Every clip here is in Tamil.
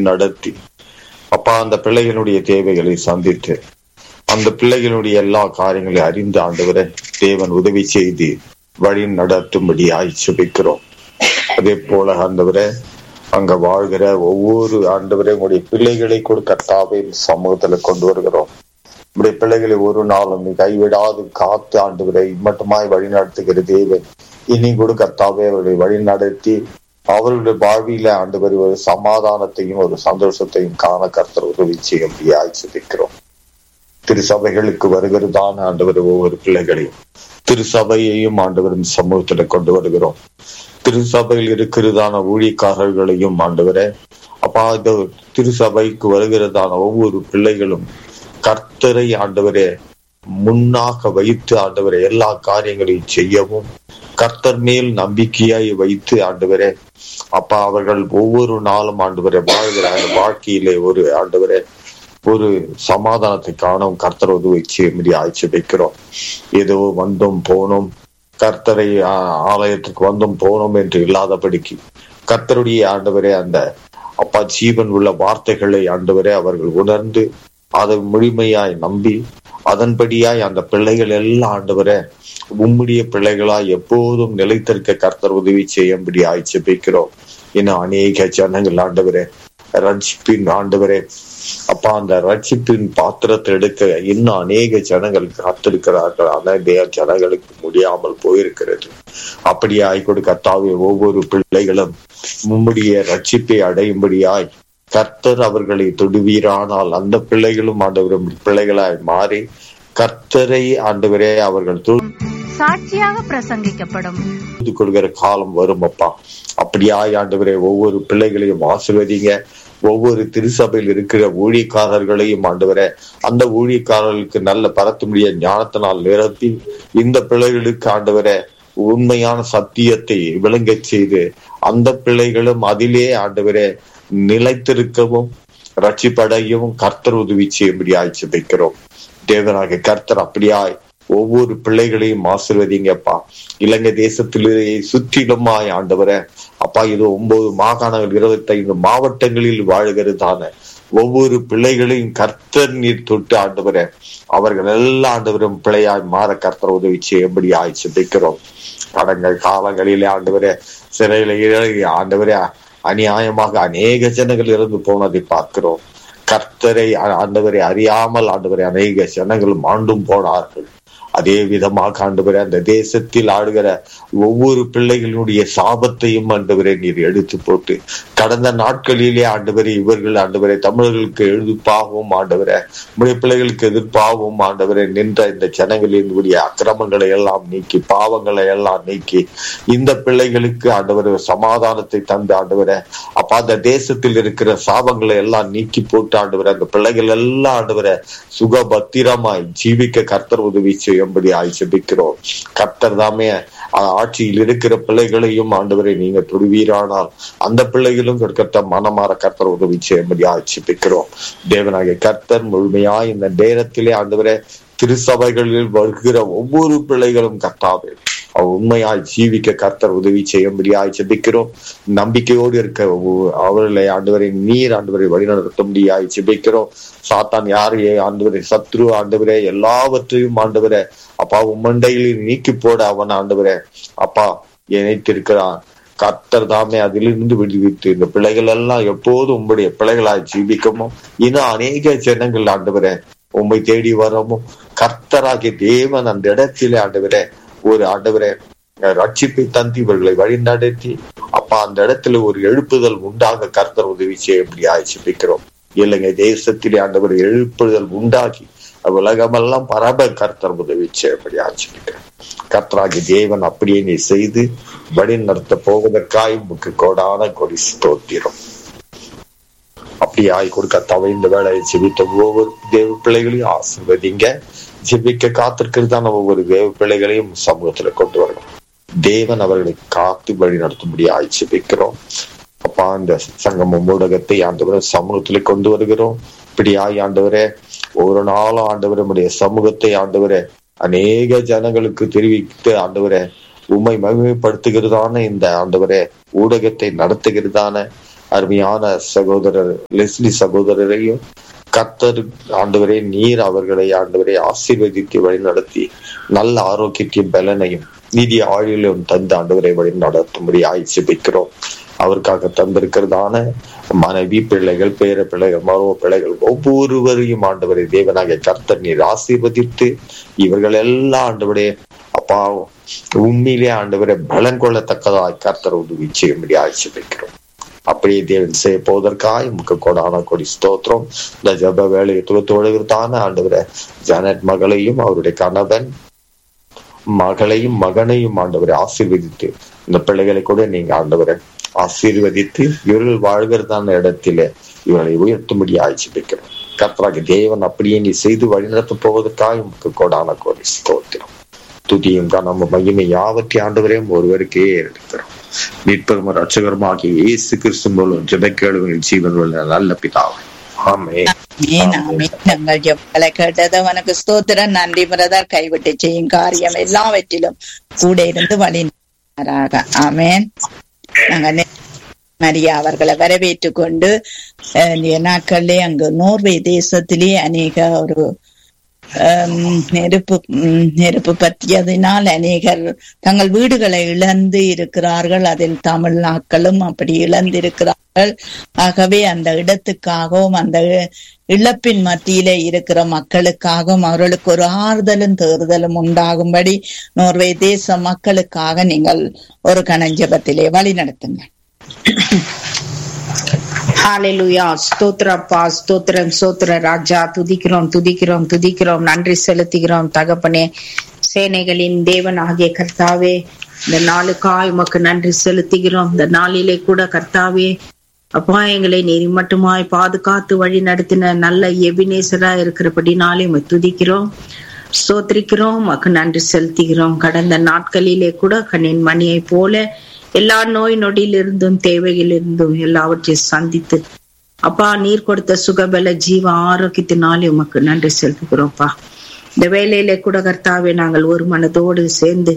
நடத்தி அப்பா அந்த பிள்ளைகளுடைய தேவைகளை சந்தித்து அந்த பிள்ளைகளுடைய எல்லா காரியங்களையும் அறிந்து ஆண்டவரை தேவன் உதவி செய்து வழி நடத்தும்படியாய் சுபிக்கிறோம் அதே போல ஆண்டவரை அங்க வாழ்கிற ஒவ்வொரு ஆண்டவரை உங்களுடைய பிள்ளைகளை கூட கர்த்தாவின் சமூகத்துல கொண்டு வருகிறோம் உடைய பிள்ளைகளை ஒரு நாளும் நீ கைவிடாது காத்து ஆண்டவரை மட்டுமாய் வழி நடத்துகிற தேவன் இனி கூட கர்த்தாவே அவர்களை வழி நடத்தி அவர்களுடைய வாழ்வியில ஆண்டவர் ஒரு சமாதானத்தையும் ஒரு சந்தோஷத்தையும் காண கர்த்தர் உதவி செய்யும்படியாய் சுபிக்கிறோம் திருசபைகளுக்கு வருகிறதான ஆண்டவர் ஒவ்வொரு பிள்ளைகளையும் திருசபையையும் ஆண்டவரின் சமூகத்துல கொண்டு வருகிறோம் திருசபையில் இருக்கிறதான ஊழியக்காரர்களையும் ஆண்டவரே அப்பா இந்த திருசபைக்கு வருகிறதான ஒவ்வொரு பிள்ளைகளும் கர்த்தரை ஆண்டவரே முன்னாக வைத்து ஆண்டவரை எல்லா காரியங்களையும் செய்யவும் கர்த்தர் மேல் நம்பிக்கையாய் வைத்து ஆண்டவரே அப்பா அவர்கள் ஒவ்வொரு நாளும் ஆண்டவரை வாழ்கிற அந்த வாழ்க்கையிலே ஒரு ஆண்டவரே ஒரு சமாதானத்தை காணும் கர்த்தர் உதவி செய்யும்படி ஆய்ச்சி வைக்கிறோம் ஏதோ வந்தோம் போனோம் கர்த்தரை ஆலயத்துக்கு வந்தோம் போனோம் என்று இல்லாதபடிக்கு கர்த்தருடைய ஆண்டவரே அந்த அப்பா ஜீவன் உள்ள வார்த்தைகளை ஆண்டவரே அவர்கள் உணர்ந்து அதை முழுமையாய் நம்பி அதன்படியாய் அந்த பிள்ளைகள் எல்லாம் ஆண்டவரே உம்முடைய பிள்ளைகளாய் எப்போதும் நிலைத்திருக்க கர்த்தர் உதவி செய்யும்படி ஆய்ச்சிப்பிக்கிறோம் இன்னும் அநேக ஜனங்கள் ஆண்டவரே ரட்சிப்பின் ஆண்டவரே அப்பா அந்த ரட்சிப்பின் பாத்திரத்தை எடுக்க இன்னும் அநேக ஜனங்கள் காத்திருக்கிறார்கள் அநேக ஜனங்களுக்கு முடியாமல் போயிருக்கிறது அப்படியாய் கொடு கர்த்தாவே ஒவ்வொரு பிள்ளைகளும் உம்முடைய ரட்சிப்பை அடையும்படியாய் கர்த்தர் அவர்களை தொடுவீரானால் அந்த பிள்ளைகளும் ஆண்டவரும் பிள்ளைகளாய் மாறி கர்த்தரை ஆண்டவரே அவர்கள் சாட்சியாக பிரசங்கிக்கப்படும் கொள்கிற காலம் வரும் அப்பா அப்படியாய் ஆண்டவரே ஒவ்வொரு பிள்ளைகளையும் ஆசிர்வதிங்க ஒவ்வொரு திருசபையில் இருக்கிற ஊழியக்காரர்களையும் ஆண்டவர அந்த ஊழியக்காரர்களுக்கு நல்ல பரத்துமுடிய ஞானத்தினால் நிரப்பி இந்த பிள்ளைகளுக்கு ஆண்டவர உண்மையான சத்தியத்தை விளங்க செய்து அந்த பிள்ளைகளும் அதிலே ஆண்டவரே நிலைத்திருக்கவும் ரட்சிப்படையவும் கர்த்தர் உதவி செய்யும்படி ஆய்ச்சி வைக்கிறோம் தேவனாக கர்த்தர் அப்படியாய் ஒவ்வொரு பிள்ளைகளையும் ஆசிர்வதிங்கப்பா இலங்கை தேசத்திலே சுற்றிலுமாய் ஆண்டவர அப்பா இது ஒன்பது மாகாணங்கள் இருபத்தி ஐந்து மாவட்டங்களில் வாழ்கிறதான ஒவ்வொரு பிள்ளைகளையும் கர்த்தர் நீர் தொட்டு ஆண்டவர அவர்கள் எல்லா ஆண்டவரும் பிள்ளையாய் மாற கர்த்தர் உதவி செய்யும்படி ஆய்ச்சி வைக்கிறோம் கடந்த காலங்களிலே ஆண்டவரே சிறையில ஆண்டவரே அநியாயமாக அநேக ஜனங்கள் இறந்து போனதை பார்க்கிறோம் கர்த்தரை ஆண்டவரை அறியாமல் ஆண்டவரை அநேக ஜனங்கள் மாண்டும் போனார்கள் அதே விதமாக ஆண்டவரே அந்த தேசத்தில் ஆடுகிற ஒவ்வொரு பிள்ளைகளுடைய சாபத்தையும் ஆண்டவரை நீர் எடுத்து போட்டு கடந்த நாட்களிலே ஆண்டவரை இவர்கள் ஆண்டவரை தமிழர்களுக்கு எதிர்ப்பாகவும் ஆண்டவரை நம்முடைய பிள்ளைகளுக்கு எதிர்ப்பாகவும் ஆண்டவரை நின்ற இந்த ஜனங்களினுடைய அக்கிரமங்களை எல்லாம் நீக்கி பாவங்களை எல்லாம் நீக்கி இந்த பிள்ளைகளுக்கு ஆண்டவர் சமாதானத்தை தந்து ஆண்டவரை அப்ப அந்த தேசத்தில் இருக்கிற சாபங்களை எல்லாம் நீக்கி போட்டு ஆண்டவரை அந்த பிள்ளைகள் எல்லாம் ஆண்டவரை சுக பத்திரமாய் ஜீவிக்க கர்த்தர் உதவி செய்யும்படி ஆய்ச்சிபிக்கிறோம் கர்த்தர் தாமே ஆட்சியில் இருக்கிற பிள்ளைகளையும் ஆண்டவரை நீங்க தொடுவீரானால் அந்த பிள்ளைகளும் கர்த்த மனமாற கர்த்தர் உதவி செய்யும்படி ஆட்சிப்பிக்கிறோம் தேவனாகிய கர்த்தர் முழுமையா இந்த நேரத்திலே ஆண்டவரை திருசபைகளில் வருகிற ஒவ்வொரு பிள்ளைகளும் கர்த்தாவே உண்மையாய் ஜீவிக்க கர்த்தர் உதவி செய்யும்படியாய் செபிக்கிறோம் நம்பிக்கையோடு இருக்க அவர்களை ஆண்டவரை நீர் ஆண்டவரை வழிநடத்தும்படியாய் செபிக்கிறோம் சாத்தான் யாரையே ஆண்டவரை சத்ரு ஆண்டவரே எல்லாவற்றையும் ஆண்டவரே அப்பா உம்மண்டையில் நீக்கி போட அவன் ஆண்டவரே அப்பா இணைத்திருக்கிறான் கர்த்தர் தாமே அதிலிருந்து விடுவித்து இந்த பிள்ளைகள் எல்லாம் எப்போதும் உங்களுடைய பிள்ளைகளாய் ஜீவிக்கமோ இன்னும் அநேக ஜனங்கள் ஆண்டவரே உண்மை தேடி வரவும் கர்த்தராகிய தேவன் அந்த இடத்திலே ஆண்டவரே ஒரு ஆண்டவரே ரட்சிப்பை தந்தி இவர்களை வழி நடத்தி அப்பா அந்த இடத்துல ஒரு எழுப்புதல் உண்டாக கர்த்தர் உதவி செய்யும்படி ஆய்ச்சிப்பிக்கிறோம் இலங்கை தேசத்திலே ஆண்டவர் எழுப்புதல் உண்டாகி உலகமெல்லாம் பரப கர்த்தர் உதவி செய்யும்படி ஆய்ச்சிப்பிக்கிறோம் கர்த்தராகி தேவன் அப்படியே நீ செய்து வழி நடத்த போவதற்காய் உமக்கு கோடான கொடி ஸ்தோத்திரம் அப்படியாய் கொடுக்க தவை இந்த வேலையை செவித்த ஒவ்வொரு தேவ பிள்ளைகளையும் ஆசிர்வதிங்க ஜெபிக்க காத்திருக்கிறதான ஒவ்வொரு தேவ பிள்ளைகளையும் சமூகத்துல கொண்டு வரணும் தேவன் அவர்களை காத்து வழி நடத்தும்படி ஆய்ச்சிபிக்கிறோம் அப்பா இந்த சங்கமம் ஊடகத்தை ஆண்டவரை சமூகத்துல கொண்டு வருகிறோம் இப்படியாய் ஆண்டவரே ஒரு நாளும் ஆண்டவர் நம்முடைய சமூகத்தை ஆண்டவரே அநேக ஜனங்களுக்கு தெரிவித்து ஆண்டவரே உண்மை மகிமைப்படுத்துகிறதான இந்த ஆண்டவரே ஊடகத்தை நடத்துகிறதான அருமையான சகோதரர் லெஸ்லி சகோதரரையும் கர்த்தர் ஆண்டவரே நீர் அவர்களை ஆண்டவரை ஆசீர்வதித்து வழி நடத்தி நல்ல ஆரோக்கியத்தையும் பலனையும் நிதி ஆயுளும் தந்து ஆண்டவரை வழி நடத்தும்படி ஆய்ச்சிப்பிக்கிறோம் அவருக்காக தந்திருக்கிறதான மனைவி பிள்ளைகள் பேர பிள்ளைகள் மருவ பிள்ளைகள் ஒவ்வொருவரையும் ஆண்டவரை தேவனாக கர்த்தர் நீர் ஆசீர்வதித்து இவர்கள் எல்லாம் ஆண்டவரே அப்பா உண்மையிலே ஆண்டவரை பலன் கொள்ளத்தக்கதாய் கர்த்தர் உதவி செய்யும்படி ஆய்ச்சிப்பிக்கிறோம் அப்படியே தேவன் செய்ய போவதற்காக உமக்கு கொடான கொடி ஸ்தோத்திரம் இந்த ஜப வேலையை துளத்தோடுகிறதான ஆண்டவரை ஜானட் மகளையும் அவருடைய கணவன் மகளையும் மகனையும் ஆண்டவரை ஆசீர்வதித்து இந்த பிள்ளைகளை கூட நீங்க ஆண்டவரை ஆசீர்வதித்து இவர்கள் வாழ்கிறதான இடத்தில இவர்களை உயர்த்தும்படி ஆய்ச்சி வைக்கிறோம் கர்த்தராக தேவன் அப்படியே நீ செய்து வழிநடத்த போவதற்காக உமக்கு கொடான கொடி ஸ்தோத்திரம் துதியும் கனமும் மகிமை யாவற்றை ஆண்டவரையும் ஒருவருக்கே எடுக்கிறோம் மீட்பெரும் ரட்சகரமாகிய இயேசு கிறிஸ்து மூலம் ஜெபக்கேடுகளின் ஜீவன் உள்ள நல்ல பிதாவை ஆமே ஆமென், ஆமென். நாங்கள் ஜெபங்களை கேட்டது உனக்கு ஸ்தோத்திரம் நன்றி பிரதர் கைவிட்டு செய்யும் காரியம் எல்லாவற்றிலும் கூட இருந்து வழி நடத்துவாராக. ஆமென் நாங்க நே- மரியா அவர்களை வரவேற்று கொண்டு அஹ், இந்த நாட்களிலே அங்கு நோர்வே தேசத்திலே அநேக ஒரு ஹம், நெருப்பு ம், நெருப்பு பற்றியதினால் அநேகர் தங்கள் வீடுகளை இழந்து இருக்கிறார்கள் அதில் தமிழ்நாக்களும் அப்படி இழந்திருக்கிறார்கள் ஆகவே அந்த இடத்துக்காகவும் அந்த இ- இழப்பின் மத்தியிலே இருக்கிற மக்களுக்காகவும் அவர்களுக்கு ஒரு ஆறுதலும் தேறுதலும் உண்டாகும்படி நோர்வே தேச மக்களுக்காக நீங்கள் ஒரு கணஞ்சபத்திலே வழி நடத்துங்க ஹalleluya ஸ்தோத்திரப்பா ஸ்தோத்திரம் ஸ்தோத்திர ராஜா துதிக்கிறோம் துதிக்கிறோம் துதிக்கிறோம் நன்றி செலுத்துகிறோம் தகப்பனே சேனைகளின் தேவன் ஆகிய கர்த்தாவே இந்த நாளுக்காய் உமக்கு நன்றி செலுத்துகிறோம் இந்த நாளிலே கூட கர்த்தாவே அப்பா எங்களை நீர் மட்டுமாய் பாதுகாத்து வழி நடத்தின நல்ல எபினேசரா இருக்கிறபடினாலே உம்மை துதிக்கிறோம் ஸ்தோத்திரிக்கிறோம் உமக்கு நன்றி செலுத்துகிறோம் கடந்த நாட்களிலே கூட கண்ணின் மணியை போல எல்லா நோய் நொடியிலிருந்தும் தேவையிலிருந்தும் எல்லாவற்றையும் சந்தித்து அப்பா நீர் கொடுத்த சுகபல ஜீவ ஆரோக்கியத்தினாலே உமக்கு நன்றி செலுத்துகிறோம்ப்பா இந்த வேலையில கூட கர்த்தாவே நாங்கள் ஒரு மனதோடு சேர்ந்து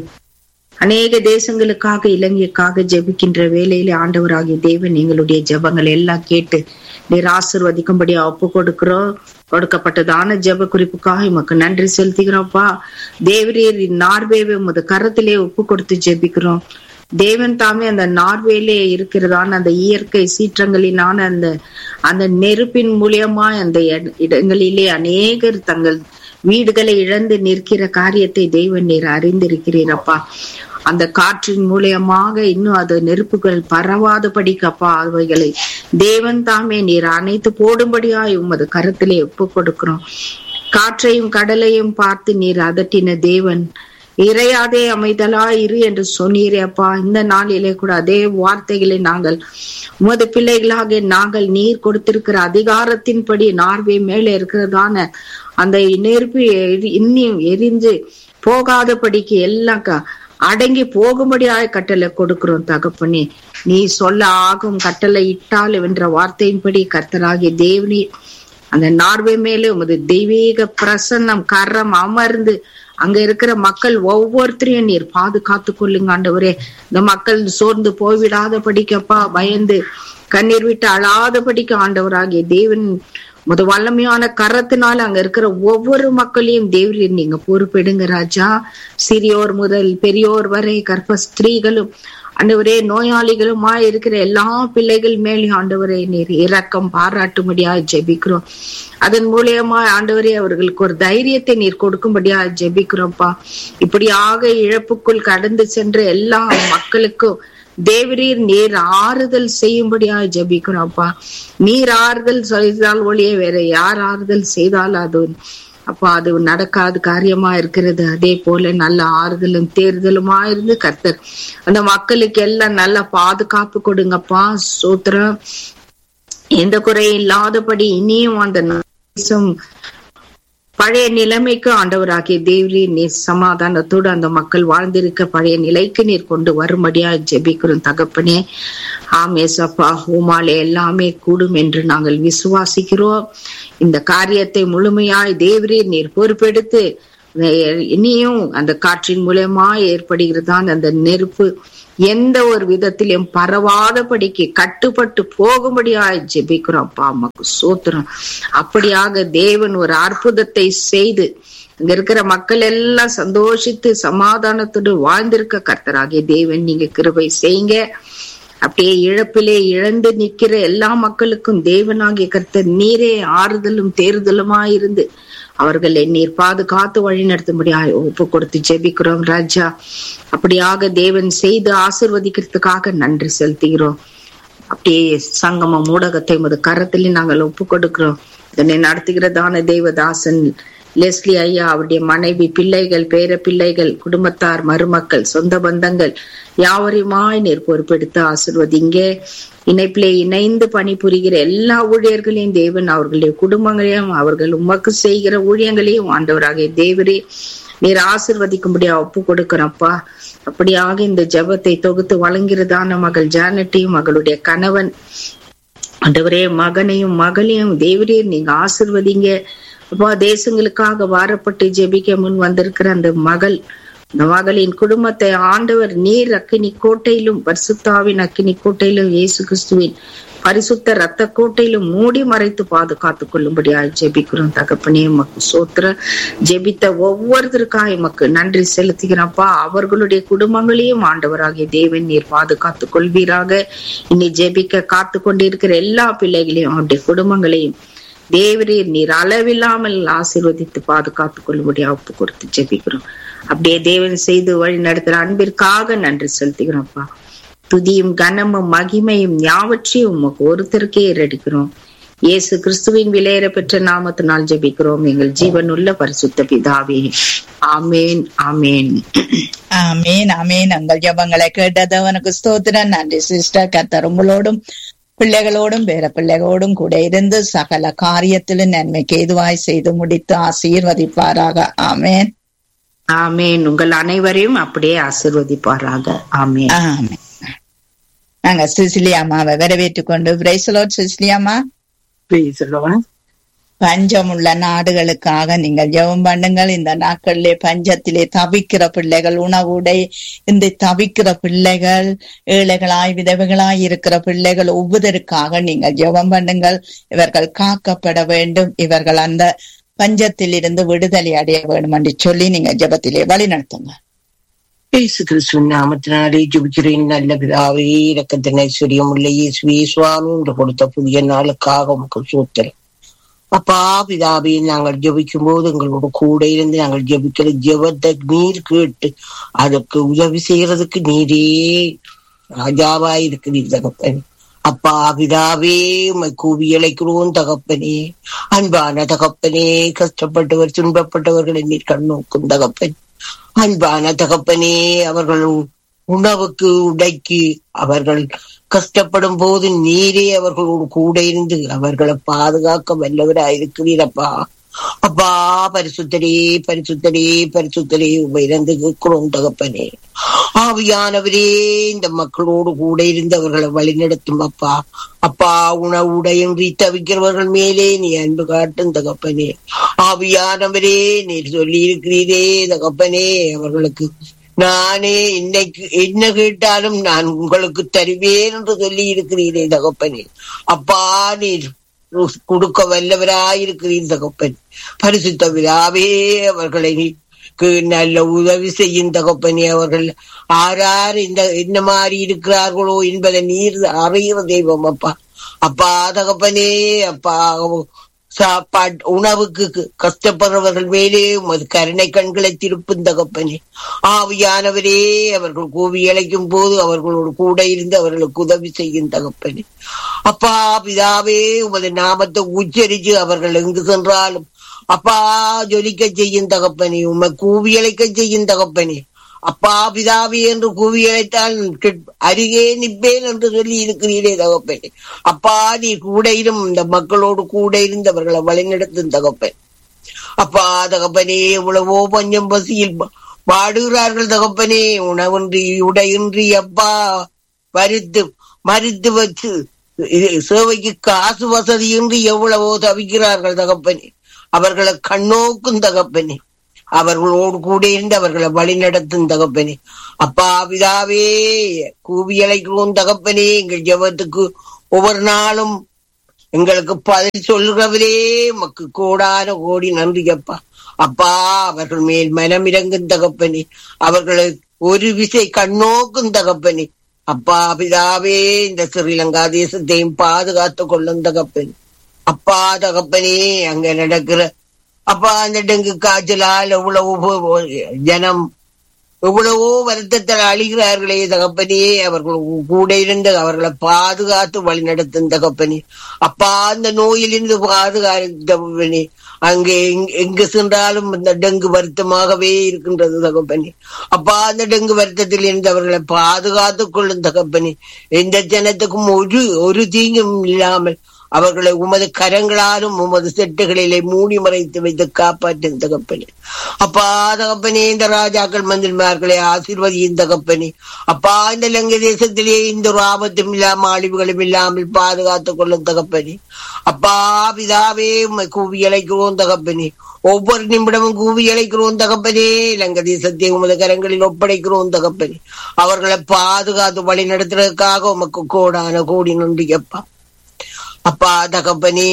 அநேக தேசங்களுக்காக இலங்கைக்காக ஜெபிக்கின்ற வேலையிலே ஆண்டவராகிய தேவன் எங்களுடைய ஜெபங்கள் எல்லாம் கேட்டு நீர் ஆசிர்வதிக்கும்படி ஒப்பு கொடுக்கிறோம் கொடுக்கப்பட்டதான ஜெப குறிப்புக்காக உமக்கு நன்றி செலுத்துகிறோம்ப்பா தேவரீர் நார்வேவை உமது கரத்திலே ஒப்பு கொடுத்து ஜெபிக்கிறோம் தேவன் தாமே அந்த நார்வேலே இருக்கிறதான அந்த இயற்கை சீற்றங்களினான அந்த அந்த நெருப்பின் மூலியமா அந்த இட- இடங்களிலே அநேகர் தங்கள் வீடுகளை இழந்து நிற்கிற காரியத்தை தேவன் நீர் அறிந்திருக்கிறீரப்பா அந்த காற்றின் மூலியமாக இன்னும் அது நெருப்புகள் பரவாதபடிக்கப்பா அவைகளை தேவன் தாமே நீர் அணைத்து போடும்படியாய் உமது கருத்திலே ஒப்பு கொடுக்கிறோம் காற்றையும் கடலையும் பார்த்து நீர் அதட்டின தேவன் இறையாதே அமைதலா இரு என்று சொன்னீரே அப்பா இந்த நாளிலே கூட அதே வார்த்தைகளை நாங்கள் உமது பிள்ளைகளாக நாங்கள் நீர் கொடுத்திருக்கிற அதிகாரத்தின்படி நார்வே மேலே இருக்கிறதான அந்த நெருப்பு எரி- இன்னும் எரிஞ்சு போகாதபடிக்கு எல்லாம் க- அடங்கி போகும்படியாய் கட்டளை கொடுக்கிறோம் தகப்பனே நீ சொல்ல ஆகும் கட்டளை இட்டால் என்ற வார்த்தையின்படி கர்த்தராகிய தேவனே அந்த நார்வே மேலே உமது தெய்வீக பிரசன்னம் கரம் அமர்ந்து அங்க இருக்கிற மக்கள் ஒவ்வொருத்தரையும் நீர் பாதுகாத்து கொள்ளுங்க ஆண்டவரே இந்த மக்கள் சோர்ந்து போய்விடாத படிக்கப்பா பயந்து கண்ணீர் விட்டு அழாத படிக்க ஆண்டவராகிய தேவன் முத வல்லமையான கரத்தினால அங்க இருக்கிற ஒவ்வொரு மக்களையும் தேவரீர் நீங்க பொறுப்பெடுங்க ராஜா சிறியோர் முதல் பெரியோர் வரை கர்ப்ப ஸ்திரீகளும் ஆண்டவரே நோயாளிகளுமா இருக்கிற எல்லா பிள்ளைகள் மேலே ஆண்டவரே நீர் இரக்கம் பாராட்டும்படியா ஜெபிக்கிறோம் அதன் மூலியமா ஆண்டவரே அவர்களுக்கு ஒரு தைரியத்தை நீர் கொடுக்கும்படியா ஜெபிக்கிறோம்ப்பா இப்படியாக இழப்புக்குள் கடந்து சென்ற எல்லா மக்களுக்கும் தேவரீர் நீர் ஆறுதல் செய்யும்படியா ஜெபிக்கிறோம்ப்பா நீர் ஆறுதல் செய்தால் ஒழிய வேற யார் ஆறுதல் செய்தால் அது அப்பா அது நடக்காத காரியமா இருக்கிறது அதே போல நல்ல ஆறுதலும் தேர்தலுமா இருந்து கர்த்தர் அந்த மக்களுக்கு எல்லாம் நல்ல பாதுகாப்பு கொடுங்கப்பா சூத்திரம் எந்த குறையும் இல்லாதபடி இனியும் அந்த தேசம் பழைய நிலைமைக்கு ஆண்டவராகிய தேவரே நீர் சமாதானத்தோடு அந்த மக்கள் வாழ்ந்திருக்க பழைய நிலைக்கு நீர் கொண்டு வரும்படியா ஜெபிக்கிறோம் தகப்பனே ஆமேசப்பா உமாலே எல்லாமே கூடும் என்று நாங்கள் விசுவாசிக்கிறோம் இந்த காரியத்தை முழுமையாய் தேவரீர் நீர் பொறுப்பெடுத்து இனியும் அந்த காற்றின் மூலமா ஏற்படுகிறதான் அந்த நெருப்பு எந்த ஒரு விதத்திலும் பரவாதபடிக்கு கட்டுப்பட்டு போகும்படியாய் ஜெபிக்கிறோம் அப்பா அம்மாக்கு சோத்திரம் அப்படியாக தேவன் ஒரு அற்புதத்தை செய்து இங்க இருக்கிற மக்கள் எல்லாம் சந்தோஷித்து சமாதானத்தோடு வாழ்ந்திருக்க கர்த்தராகிய தேவன் நீங்க கிருபை செய்யுங்க அப்படியே இழப்பிலே இழந்து நிக்கிற எல்லா மக்களுக்கும் தேவனாகிய கர்த்தர் நீரே ஆறுதலும் தேறுதலுமா இருந்து அவர்களை நீர் பாதுகாத்து வழி நடத்தும்படியா ஒப்பு கொடுத்து ஜெபிக்கிறோம் ராஜா அப்படியாக தேவன் செய்து ஆசிர்வதிக்கிறதுக்காக நன்றி செலுத்துகிறோம் அப்படியே சங்கமம் ஊடகத்தை முத கரத்தில் நாங்கள் ஒப்பு கொடுக்கிறோம் இதனை நடத்துகிறதான தேவதாசன் லெஸ்லி ஐயா அவருடைய மனைவி பிள்ளைகள் பேர பிள்ளைகள் குடும்பத்தார் மருமக்கள் சொந்த பந்தங்கள் யாவரையுமாய் நீர் பொறுப்பெடுத்து ஆசிர்வதிங்க இணைப்பிலே இணைந்து பணிபுரிகிற எல்லா ஊழியர்களையும் தேவன் அவர்களுடைய குடும்பங்களையும் அவர்கள் உமக்கு செய்கிற ஊழியங்களையும் ஆண்டவராகிய தேவரே நீர் ஆசிர்வதிக்கும்படியா ஒப்பு கொடுக்கிறப்பா அப்படியாக இந்த ஜெபத்தை தொகுத்து வழங்கிறதான மகள் ஜானட்டையும் மகளுடைய கணவன் ஆண்டவரே மகனையும் மகளையும் தேவரே நீங்க ஆசிர்வதிங்க அப்பா தேசங்களுக்காக வாரப்பட்டு ஜெபிக்க முன் வந்திருக்கிற அந்த மகள் இந்த மகளின் குடும்பத்தை ஆண்டவர் நீர் அக்கினி கோட்டையிலும் பரிசுத்தாவின் அக்கினி கோட்டையிலும் இயேசு கிறிஸ்துவின் பரிசுத்த ரத்த கோட்டையிலும் மூடி மறைத்து பாதுகாத்துக் கொள்ளும்படியாக ஜெபிக்கிறோம் தகப்பனே மக்கு சோத்திர ஜெபித்த ஒவ்வொருத்தருக்காக எமக்கு நன்றி செலுத்துகிறப்பா அவர்களுடைய குடும்பங்களையும் ஆண்டவராகிய தேவன் நீர் பாதுகாத்துக் கொள்வீராக இனி ஜெபிக்க காத்து கொண்டிருக்கிற எல்லா பிள்ளைகளையும் அவருடைய குடும்பங்களையும் தேவரீர் நீர் அளவில்லாமல் ஆசீர்வதித்து பாதுகாத்துக் கொள்ளும்படியா ஒப்பு கொடுத்து ஜெபிக்கிறோம் அப்படியே தேவன் செய்து வழி நடத்துற அன்பிற்காக நன்றி செலுத்துகிறோம்ப்பா துதியும் கனமும் மகிமையும் யாவற்றையும் உமக்கு ஒருத்தருக்கே ஏறடிக்கிறோம் இயேசு கிறிஸ்துவின் விலையேற பெற்ற நாமத்தினால் ஜெபிக்கிறோம் எங்கள் ஜீவனுள்ள பரிசுத்த பிதாவே ஆமேன் ஆமேன் ஆமீன் ஆமீன் உங்கள் ஜபங்களை கேட்டதவனுக்கு ஸ்தோத்திரம் நன்றி சிஸ்டர் கத்தர் உங்களோடும் பிள்ளைகளோடும் பேர பிள்ளைகளோடும் கூட இருந்து சகல காரியத்திலும் நன்மைக்கு ஏதுவாய் செய்து முடித்து ஆசீர்வதிப்பாராக ஆமேன் ஆமேன் உங்கள் அனைவரையும் அப்படியே ஆசிர்வதிப்பாராக ஆமேன் ஆமேன் நாங்க சிசிலி அம்மாவை வரவேற்றுக் கொண்டு பிரைசலோட் சிசிலி அம்மா பஞ்சமுள்ள நாடுகளுக்காக நீங்கள் ஜெபம் பண்ணுங்கள் இந்த நாட்களிலே பஞ்சத்திலே தவிக்கிற பிள்ளைகள் உணவுடை இந்த தவிக்கிற பிள்ளைகள் ஏழைகளாய் விதவைகளாய் இருக்கிற பிள்ளைகள் ஒவ்வொருவருக்காக நீங்கள் ஜெபம் பண்ணுங்கள் இவர்கள் காக்கப்பட வேண்டும் இவர்கள் அந்த பஞ்சத்தில் இருந்து விடுதலை அடைய வேண்டும் என்று சொல்லி நீங்க ஜெபத்திலே வழி நடத்துங்க இயேசு கிறிஸ்துவின் நாமத்தினாலே ஜெபிக்கிறேன் நல்ல பிதாவே இறக்கத்தின் ஐஸ்வர்யம் உள்ள இயேசுவே சுவாமி என்று கொடுத்த புதிய நாளுக்காக உமக்கு சூத்திரம் அப்பா பிதாவே நாங்கள் ஜெபிக்கும் போது எங்களோட கூட இருந்து நாங்கள் ஜெபிக்கிற ஜெபத்தை நீர் கேட்டு அதற்கு உதவி செய்யறதுக்கு நீரே ராஜாவாய் இருக்கிறீர் தகப்பனே அப்பா பிதாவே உமை கூவி இழைக்கிறோம் தகப்பனே அன்பான தகப்பனே கஷ்டப்பட்டவர் துன்பப்பட்டவர்களை நீர் கண்ணோக்கும் தகப்பன் அன்பான தகப்பனே அவர்கள் உணவுக்கு உடைக்கு அவர்கள் கஷ்டப்படும் போது நீரே அவர்களோடு கூட இருந்து அவர்களை பாதுகாக்க வல்லவராயிருக்கிறீரப்பா அப்பா பரிசுத்தரே பரிசுத்தரே பரிசுத்தரே உபயிருந்து கேட்கிறோம் தகப்பனே ஆவியானவரே இந்த மக்களோடு கூட இருந்து அவர்களை வழிநடத்தும் அப்பா அப்பா உணவு உடையின்றி தவிக்கிறவர்கள் மேலே நீ அன்பு காட்டும் தகப்பனே ஆவியானவரே நீர் சொல்லி இருக்கிறீரே தகப்பனே அவர்களுக்கு நானே இன்னைக்கு என்ன கேட்டாலும் நான் உங்களுக்கு தருவேன் என்று சொல்லி இருக்கிறீரே தகப்பனே அப்பா நீர் கொடுக்க வல்லவராயிருக்கிறீர் தகப்பன் பரிசுத்த விழாவே அவர்களை நல்ல உதவி செய்யும் தகப்பனே அவர்கள் ஆறார் இந்த என்ன மாதிரி இருக்கிறார்களோ என்பதை நீர் அறிகிற தெய்வம் அப்பா அப்பா தகப்பனே அப்பா சாப்பாட்டு உணவுக்கு கஷ்டப்படுறவர்கள் மேலே உமது கருணை கண்களை திருப்பும் தகப்பனே ஆவியானவரே அவர்கள் கூவி இழைக்கும் போது அவர்களோடு கூட இருந்து அவர்களுக்கு உதவி செய்யும் தகப்பனே அப்பா பிதாவே உமது நாமத்தை உச்சரிச்சு அவர்கள் எங்கு சென்றாலும் அப்பா ஜொலிக்க செய்யும் தகப்பனே உமை கூவி இழைக்க செய்யும் தகப்பனே அப்பா பிதாவி என்று கூவி அழைத்தால் அருகே நிற்பேன் என்று சொல்லி இருக்கிறீரே தகப்பனே அப்பா நீ கூட இரும் இந்த மக்களோடு கூட இருந்து அவர்களை வழிநடத்தும் தகப்பன் அப்பா தகப்பனே எவ்வளவோ பஞ்சம் பசியில் பாடுகிறார்கள் தகப்பனே உணவின்றி உடையின்றி அப்பா மறித்து மறித்து வச்சு சேவைக்கு காசு வசதியின்றி எவ்வளவோ தவிக்கிறார்கள் தகப்பனே அவர்களை கண்ணோக்கும் தகப்பனே அவர்களோடு கூட இருந்து அவர்களை வழி நடத்தும் தகப்பனே அப்பா பிதாவே கூவி அழைக்கிறோம் தகப்பனே எங்கள் ஜெபத்துக்கு ஒவ்வொரு நாளும் எங்களுக்கு பதில் சொல்கிறவரே மக்கு கோடான கோடி நன்றி அப்பா அப்பா அவர்கள் மேல் மனம் இறங்கும் தகப்பனே அவர்களை ஒரு விசை கண்ணோக்கும் தகப்பனே அப்பா பிதாவே இந்த ஸ்ரீலங்கா தேசத்தையும் பாதுகாத்து கொள்ளும் தகப்பனே அப்பா தகப்பனே அங்க நடக்கிற அப்பா அந்த டெங்கு காய்ச்சலால் எவ்வளவு ஜனம் எவ்வளவோ வருத்தத்தில் அழிகிறார்களே தகப்பனே அவர்கள் கூட இருந்து அவர்களை பாதுகாத்து வழி நடத்தும் தகப்பனே அப்பா அந்த நோயிலிருந்து பாதுகாத்தவனே அங்கே எங்க- எங்கு சென்றாலும் இந்த டெங்கு வருத்தமாகவே இருக்கின்றது தகப்பனே அப்பா அந்த டெங்கு வருத்தத்தில் இருந்து அவர்களை பாதுகாத்துக் கொள்ளும் தகப்பனே எந்த ஜனத்துக்கும் ஒரு ஒரு தீங்கும் இல்லாமல் அவர்களை உமது கரங்களாலும் உமது செட்டுகளிலே மூடி மறைத்து வைத்து காப்பாற்றும் தகப்பனே அப்பா தகப்பனே இந்த ராஜாக்கள் மந்திரிமார்களை ஆசீர்வதியும் தகப்பனே அப்பா இந்த லங்கை தேசத்திலே இந்த ஒரு ஆபத்தும் இல்லாமல் அழிவுகளும் இல்லாமல் பாதுகாத்துக் கொள்ளும் தகப்பனே அப்பா பிதாவே உம்மை கூவி அழைக்கிறோம் தகப்பனே ஒவ்வொரு நிமிடமும் கூவி அழைக்கிறோம் தகப்பனே லங்க தேசத்தை உமது கரங்களில் ஒப்படைக்கிறோம் தகப்பனே அவர்களை பாதுகாத்து வழி நடத்துறதுக்காக உமக்கு கோடான கோடி நன்றி அப்பா அப்பா தகப்பனே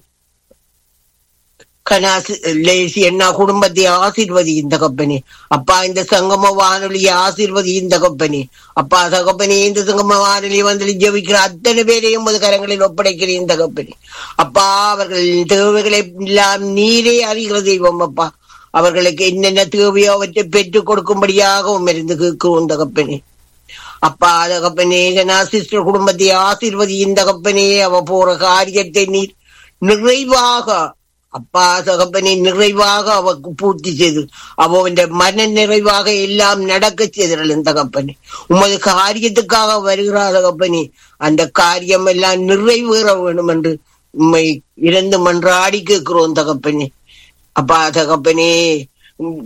கனாசி லேசி என்ன குடும்பத்தை ஆசீர்வதியும் தகப்பனே அப்பா இந்த சங்கம வானொலியை ஆசீர்வதியும் தகப்பனே அப்பா தகப்பனே இந்த சங்கம வானொலி வந்து ஜெபிக்கிற அத்தனை பேரையும் உமது கரங்களில் ஒப்படைக்கிறேன் தகப்பனே அப்பா அவர்களின் தேவைகளை எல்லாம் நீரே அறிகிற தெய்வம் அப்பா அவர்களுக்கு என்னென்ன தேவையோ அவற்றை பெற்றுக் கொடுக்கும்படியாக உமருந்து கேட்கிறோம் தகப்பனே அப்பா தகப்பனே ஜனா சிஸ்டர் குடும்பத்தை ஆசீர்வதியின் தகப்பனே அவ போற காரியத்தை நீர் நிறைவாக அப்பா தகப்பனே நிறைவாக அவக்கு பூர்த்தி செய்து அவന്റെ மன நிறைவாக எல்லாம் நடக்க செய்திருளும் தகப்பனே உமது காரியத்துக்காக வருகிறா தகப்பனே அந்த காரியம் எல்லாம் நிறைவேற வேணும் என்று உண்மை இறந்து மன்றாடி கேட்கிறோம் தகப்பனே அப்பா தகப்பனே உம்,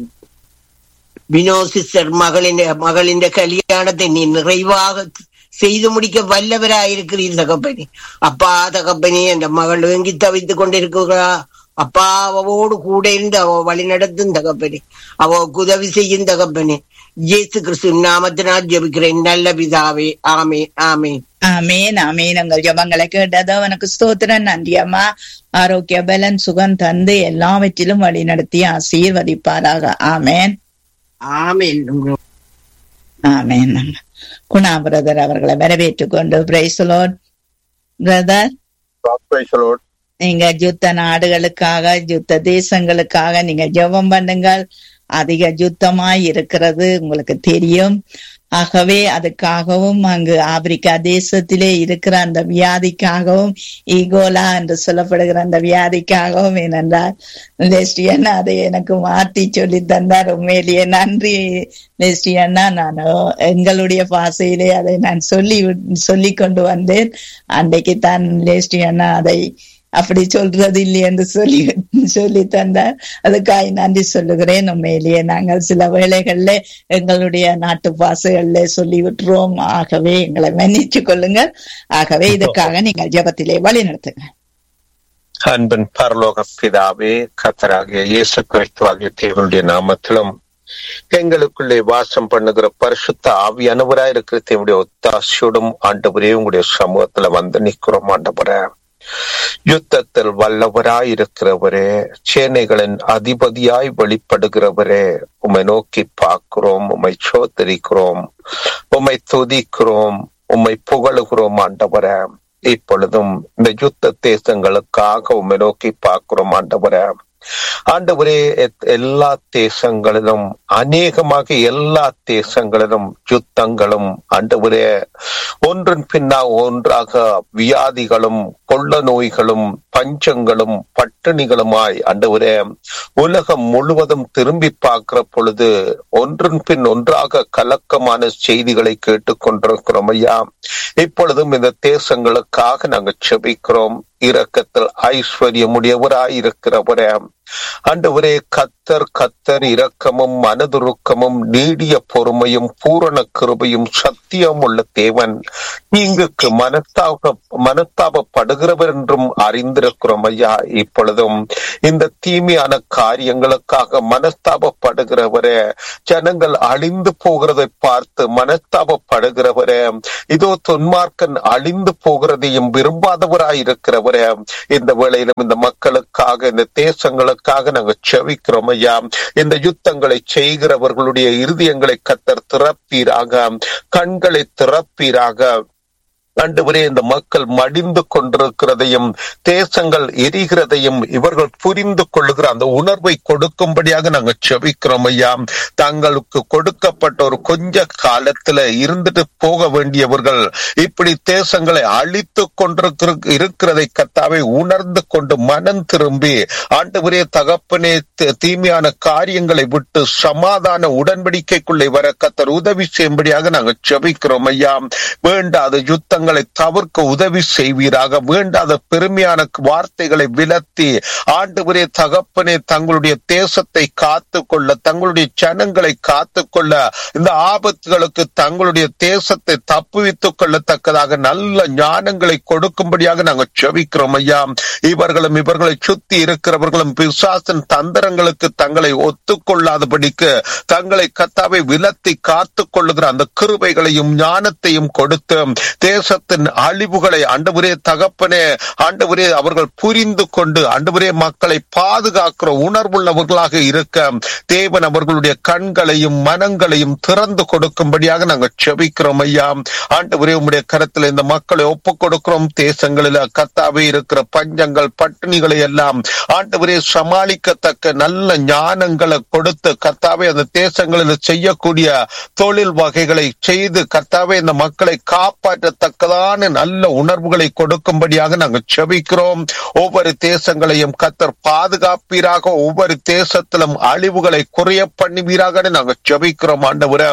வினோ சிஸ்டர் மகளின் மகளின் கல்யாணத்தை நீ நிறைவாக செய்து முடிக்க வல்லவராயிருக்கிறீர் தகப்பனே அப்பா தகப்பனே அந்த மகள் வேங்கி தவித்துக் கொண்டிருக்கிறா அப்பா அவவோடு கூட இருந்து அவ வழி நடத்தும் தகப்பனே அவ உதவி செய்யும் தகப்பனே இயேசு கிறிஸ்து நாமத்தினால் ஜெபிக்கிறேன் நல்ல பிதாவே ஆமே ஆமே ஆமேன் ஆமேன் உங்கள் ஜபங்களை கேட்டது அவனுக்கு ஸ்தோத்திரம் நன்றி அம்மா ஆரோக்கிய பலன் சுகம் தந்து எல்லாவற்றிலும் வழி நடத்தி ஆசீர்வதிப்பாராக ஆமேன் ஆமேன் உங்க ஆமேன் குணா பிரதர் அவர்களை வரவேற்றுக் கொண்டு praise the lord brother Praise the Lord. நீங்க யுத்த நாடுகளுக்காக யுத்த தேசங்களுக்காக நீங்க ஜெபம் பண்ணுங்கள் அதிக யுத்தமாய் இருக்கிறது உங்களுக்கு தெரியும் ஆகவே அதுக்காகவும் அங்கு ஆப்பிரிக்கா தேசத்திலே இருக்கிற அந்த வியாதிக்காகவும் ஈகோலா என்று சொல்லப்படுகிற அந்த வியாதிக்காகவும் ஏனென்றால் லெஸ்டி அண்ணா அதை எனக்கு மாற்றி சொல்லி தந்தார் உண்மையிலேயே நன்றி லெஸ்டி அண்ணா நான் எங்களுடைய பாசையிலே அதை நான் சொல்லி சொல்லி கொண்டு வந்தேன் அன்றைக்கு தான் லெஸ்டி அண்ணா அதை அப்படி சொல்றது இல்லை என்று சொல்லி சொல்லி தந்தார் அதுக்காக நன்றி சொல்லுகிறேன் உண்மையிலேயே நாங்கள் சில வேளைகள்ல எங்களுடைய நாட்டு பாசைகள்ல சொல்லி விட்டுருவோம் ஆகவே எங்களை மன்னிச்சு கொள்ளுங்கள் ஆகவே இதுக்காக நீங்கள் ஜெபத்திலே வழி நடத்துங்க அன்பின் பரலோக பிதாவே கத்தராகிய இயேசு கிறிஸ்துவாகிய தேவனுடைய நாமத்திலும் எங்களுக்குள்ளே வாசம் பண்ணுகிற பரிசுத்த ஆவியானவராய் இருக்கிற தேவனுடைய ஒத்தாசியோடும் ஆண்டவரே உங்களுடைய சமூகத்துல வந்து நிற்கிறோம் ஆண்டவரே யுத்தத்தில் வல்லவராய் இருக்கிறவரே சேனைகளின் அதிபதியாய் வெளிப்படுகிறவரே உம்மை நோக்கி பார்க்கிறோம் உம்மை சோதரிக்கிறோம் உம்மை துதிக்கிறோம் உம்மை புகழுகிறோம் ஆண்டவரே இப்பொழுதும் இந்த யுத்த தேசங்களுக்காக உம்மை நோக்கி பார்க்கிறோம் ஆண்டவரே ஆண்டவரே எத்- எல்லா தேசங்களிலும் அநேகமாக எல்லா தேசங்களிலும் யுத்தங்களும் ஆண்டவரே ஒன்றின் பின்னா ஒன்றாக வியாதிகளும் கொள்ள நோய்களும் பஞ்சங்களும் பட்டினிகளுமாய் ஆண்டவரே உலகம் முழுவதும் திரும்பி பார்க்கிற பொழுது ஒன்றின் பின் ஒன்றாக கலக்கமான செய்திகளை கேட்டுக்கொண்டிருக்கிறோம் ஐயா இப்பொழுதும் இந்த தேசங்களுக்காக நாங்கள் செபிக்கிறோம் இரக்கத்தில் ஐஸ்வர்யமுடையவராய் இருக்கிறவரே ஆண்டவரே கத்தர் கத்தர் இரக்கமும் மனதுருக்கமும் நீடிய பொறுமையும் பூரண கிருபையும் சத்தியம் உள்ள தேவன் இங்குக்கு மனஸ்தாப மனஸ்தாபப்படுகிறவர் என்றும் அறிந்திருக்க இருக்கிறோம் ஐயா இப்பொழுதும் இந்த தீமையான காரியங்களுக்காக மனஸ்தாபப்படுகிறவரே ஜனங்கள் அழிந்து போகிறதை பார்த்து மனஸ்தாபப்படுகிறவரே இதோ தொன்மார்க்கன் அழிந்து போகிறதையும் விரும்பாதவராய் இருக்கிறவரே இந்த வேளையிலும் இந்த மக்களுக்காக இந்த தேசங்களுக்காக நாங்கள் செவிக்கிறோம் ஐயா இந்த யுத்தங்களை செய்கிறவர்களுடைய இருதயங்களை கத்தர் திறப்பீராக கண்களை திறப்பீராக ஆண்டவரே இந்த மக்கள் மடிந்து கொண்டிருக்கிறதையும் தேசங்கள் எரிகிறதையும் இவர்கள் புரிந்து கொள்ளுகிற அந்த உணர்வை கொடுக்கும்படியாக நாங்கள் செபிக்கிறோம் ஐயா தங்களுக்கு கொடுக்கப்பட்ட ஒரு கொஞ்ச காலத்துல இருந்துட்டு போக வேண்டியவர்கள் இப்படி தேசங்களை அழித்து கொண்டிருக்கிற இருக்கிறதை கத்தாவை உணர்ந்து கொண்டு மனம் திரும்பி ஆண்டவரே தகப்பனே தி- தீமையான காரியங்களை விட்டு சமாதான உடன்படிக்கைக்குள்ளே வர கத்தர் உதவி செய்யும்படியாக நாங்கள் செபிக்கிறோம் ஐயா வேண்டாத யுத்தங்களை தவிர்க்க உதவி செய்வீராக வேண்டாத பெருமையான வார்த்தைகளை விலத்தி ஆண்டவரே தகப்பனே தங்களுடைய தேசத்தை காத்து கொள்ள தங்களுடைய ஜனங்களை காத்து கொள்ள இந்த ஆபத்துகளுக்கு தங்களுடைய தேசத்தை தப்புவித்துக் கொள்ளத்தக்கதாக நல்ல ஞானங்களை கொடுக்கும்படியாக நாங்கள் செபிக்கிறோம் ஐயா இவர்களும் இவர்களை சுத்தி இருக்கிறவர்களும் பிசாசன் தந்திரங்களுக்கு தங்களை ஒத்துக்கொள்ளாதபடிக்கு தங்களை கத்தாவை விலத்தி காத்து கொள்ளுகிற அந்த கிருபைகளையும் ஞானத்தையும் கொடுத்து தேசத்தின் அழிவுகளை ஆண்டவரே தகப்பனே ஆண்டவரே அவர்கள் புரிந்து கொண்டு ஆண்டவரே மக்களை பாதுகாக்கிற உணர்வுள்ளவர்களாக இருக்க தேவன் அவர்களுடைய கண்களையும் மனங்களையும் திறந்து கொடுக்கும்படியாக நாங்கள் செபிக்கிறோம் ஐயா ஆண்டவரே உம்முடைய கரத்தில் இந்த மக்களை ஒப்புக் கொடுக்கிறோம் தேசங்களில் கத்தாவே இருக்கிற பஞ்சங்கள் பட்டினிகளை எல்லாம் ஆண்டவரே சமாளிக்கத்தக்க நல்ல ஞானங்களை கொடுத்து கர்த்தாவே அந்த தேசங்களில் செய்யக்கூடிய தொழில் வகைகளை செய்து கர்த்தாவே இந்த மக்களை காப்பாற்றத்தக்கதான நல்ல உணர்வுகளை கொடுக்கும்படியாக நாங்கள் செபிக்கிறோம் ஒவ்வொரு தேசங்களையும் கத்தர் பாதுகாப்பீராக ஒவ்வொரு தேசத்திலும் அழிவுகளை குறைய பண்ணுவீராக நாங்கள் செபிக்கிறோம் ஆண்டவரே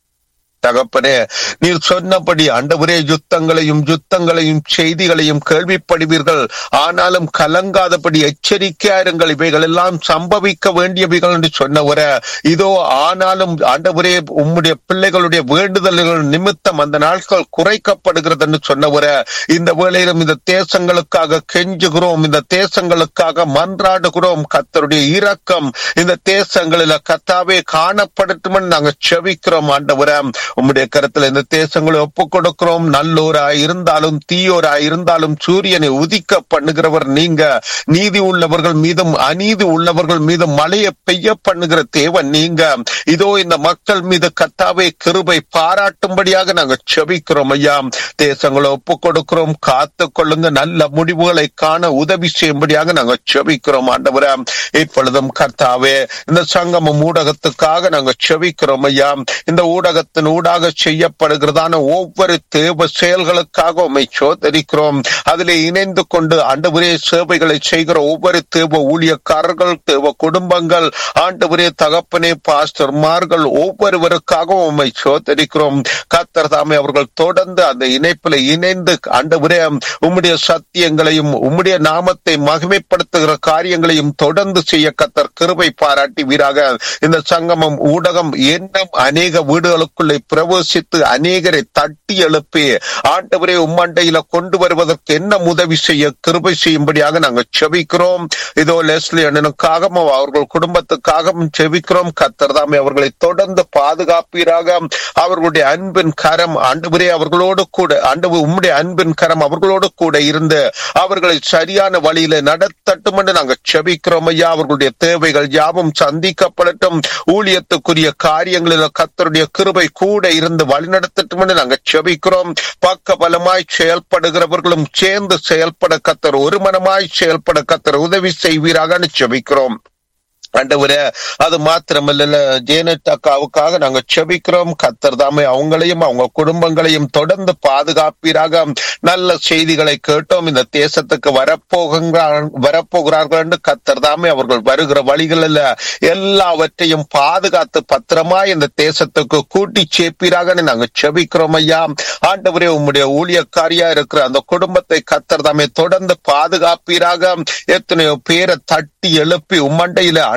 தகப்பனே நீர் சொன்னபடி ஆண்டவரே யுத்தங்களையும் யுத்தங்களையும் செய்திகளையும் கேள்விப்படுவீர்கள் ஆனாலும் கலங்காதபடி எச்சரிக்கையா இருங்கள் இவைகள் எல்லாம் சம்பவிக்க வேண்டியவைகள் என்று சொன்னவர இதோ ஆனாலும் ஆண்டவரே உம்முடைய பிள்ளைகளுடைய வேண்டுதல்கள் நிமித்தம் அந்த நாட்கள் குறைக்கப்படுகிறது என்று சொன்னவர இந்த வேளையிலும் இந்த தேசங்களுக்காக கெஞ்சுகிறோம் இந்த தேசங்களுக்காக மன்றாடுகிறோம் கத்தருடைய இரக்கம் இந்த தேசங்களில கத்தாவே காணப்படட்டும் என்று நாங்கள் செவிக்கிறோம் ஆண்டவர உம்முடைய கருத்துல இந்த தேசங்களை ஒப்புக் கொடுக்கிறோம் நல்லோராய் இருந்தாலும் தீயோராய் இருந்தாலும் சூரியனை உதிக்க பண்ணுகிறவர் நீங்க நீதி உள்ளவர்கள் மீதும் அநீதி உள்ளவர்கள் மீதும் மழையை பெய்ய பண்ணுகிற தேவன் நீங்க இதோ இந்த மக்கள் மீது கத்தாவே கிருபை பாராட்டும்படியாக நாங்கள் செபிக்கிறோம் ஐயா தேசங்களை ஒப்புக் கொடுக்கிறோம் காத்து கொள்ளுங்க நல்ல முடிவுகளை காண உதவி செய்யும்படியாக நாங்கள் செபிக்கிறோம் ஆண்டவரே இப்பொழுதும் கர்த்தாவே இந்த சங்கமம் ஊடகத்துக்காக நாங்கள் செபிக்கிறோம் ஐயா இந்த ஊடகத்தின் ஊடாக செய்யப்படுகிறதான ஒவ்வொரு தேவ செயல்களுக்காக உண்மை சோதரிக்கிறோம் அதிலே இணைந்து கொண்டு ஆண்டவரே சேவைகளை செய்கிற ஒவ்வொரு தேவ ஊழியக்காரர்கள் தேவ குடும்பங்கள் ஆண்டவரே தகப்பனே பாஸ்டர்மார்கள் ஒவ்வொருவருக்காக உண்மை சோதரிக்கிறோம் கத்தர் தாமே அவர்கள் தொடர்ந்து அந்த இணைப்பில் இணைந்து ஆண்டவரே உம்முடைய சத்தியங்களையும் உம்முடைய நாமத்தை மகிமைப்படுத்துகிற காரியங்களையும் தொடர்ந்து செய்ய கத்தர் கிருபை பாராட்டி வீராக இந்த சங்கமம் ஊடகம் இன்னும் அநேக வீடுகளுக்குள்ளே பிரவேசித்து அநேகரை தட்டி எழுப்பி ஆண்டவரே உம்மண்டையில கொண்டு வருவதற்கு என்ன உதவி செய்ய கிருபை செய்யும்படியாக நாங்கள் செபிக்கிறோம் இதோ லெஸ்லி அண்ணனுக்காகவும் அவர்கள் குடும்பத்துக்காகவும் செபிக்கிறோம் கத்தர் தாமே அவர்களை தொடர்ந்து பாதுகாப்பீராக அவர்களுடைய அன்பின் கரம் ஆண்டவரே அவர்களோடு கூட ஆண்டவர் உம்முடைய அன்பின் கரம் அவர்களோடு கூட இருந்து அவர்களை சரியான வழியில நடத்தட்டும் என்று நாங்கள் செபிக்கிறோம் ஐயா அவர்களுடைய தேவைகள் யாவும் சந்திக்கப்படட்டும் ஊழியத்துக்குரிய காரியங்களில் கத்தருடைய கிருபை கூட இருந்து வழிநடத்தட்டும் என்று நாங்கள் செபிக்கிறோம் பக்க பலமாய் செயல்படுகிறவர்களும் சேர்ந்து செயல்பட கத்தர் ஒரு மனமாய் செயல்பட கத்தர் உதவி செய்வீராக செபிக்கிறோம் ஆண்டவரே அது மாத்திரமல்ல ஜேனட் அக்காவுக்காக நாங்க செபிக்கிறோம் கத்தர் தாமே அவங்களையும் அவங்க குடும்பங்களையும் தொடர்ந்து பாதுகாப்பீராக நல்ல செய்திகளை கேட்டோம் இந்த தேசத்துக்கு வரப்போகிறார் வரப்போகிறார்கள் என்று கத்தர் தாமே அவர்கள் வருகிற வழிகளில் எல்லாவற்றையும் பாதுகாத்து பத்திரமா இந்த தேசத்துக்கு கூட்டி சேர்ப்பீராக நாங்க செபிக்கிறோம் ஐயா ஆண்டவரே உம்முடைய ஊழியக்காரியா இருக்கிற அந்த குடும்பத்தை கத்தர் தாமே தொடர்ந்து பாதுகாப்பீராக எத்தனையோ பேரை தட்டி எழுப்பி உம்மண்டையில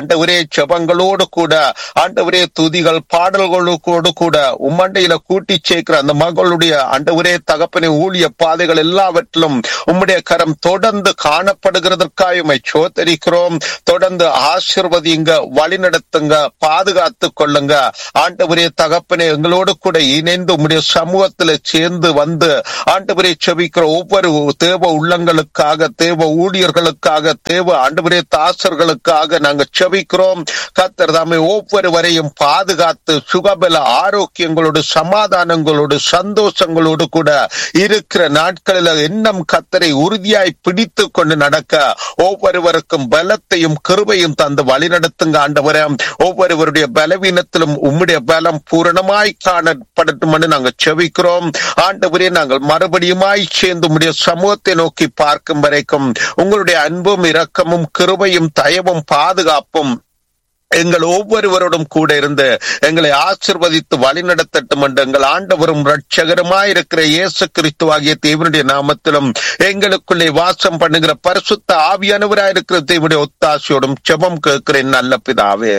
ஆண்டவரே ஜெபங்களோடு கூட ஆண்டவரே துதிகள் பாடல்களோடு கூட உம்மண்டையில கூட்டி சேர்க்கிற அந்த மகளுடைய ஆண்டவரே தகப்பனை ஊழிய பாதைகள் எல்லாவற்றிலும் உம்முடைய கரம் தொடர்ந்து காணப்படுகிறதற்காக உம்மை சோதரிக்கிறோம் தொடர்ந்து ஆசிர்வதிங்க வழிநடத்துங்க பாதுகாத்து கொள்ளுங்க ஆண்டவரே தகப்பனே எங்களோடு கூட இணைந்து உம்முடைய சமூகத்துல சேர்ந்து வந்து ஆண்டவரே செபிக்கிற ஒவ்வொரு தேவ உள்ளங்களுக்காக தேவ ஊழியர்களுக்காக தேவ ஆண்டவரே தாசர்களுக்காக நாங்க செபிக்கிறோம் கத்தர் தாமே ஒவ்வொருவரையும் பாதுகாத்து சுகபல ஆரோக்கியங்களோடு சமாதானங்களோடு சந்தோஷங்களோடு கூட இருக்கிற நாட்களில் எண்ணம் கத்தரை உறுதியாய் பிடித்து கொண்டு நடக்க ஒவ்வொருவருக்கும் பலத்தையும் கிருபையும் தந்து வழிநடத்துங்க ஆண்டவரே ஒவ்வொருவருடைய பலவீனத்திலும் உம்முடைய பலம் பூரணமாய் காணப்படட்டும் என்று நாங்கள் செவிக்கிறோம் ஆண்டவரே நாங்கள் மறுபடியுமாய் சேர்ந்து உம்முடைய சமூகத்தை நோக்கி பார்க்கும் வரைக்கும் உங்களுடைய அன்பும் இரக்கமும் கிருபையும் தயவும் பாதுகாப்பும் எங்கள் ஒவ்வொருவரோடும் கூட இருந்து எங்களை ஆசிர்வதித்து வழிநடத்தட்டும் என்று எங்கள் ஆண்டவரும் ரட்சகருமாயிருக்கிற இயேசு கிறிஸ்துவாகிய தேவனுடைய நாமத்திலும் எங்களுக்குள்ளே வாசம் பண்ணுகிற பரிசுத்த ஆவியானவராயிருக்கிற தேவனுடைய ஒத்தாசையோடும் செபம் கேட்கிறேன் நல்ல பிதாவே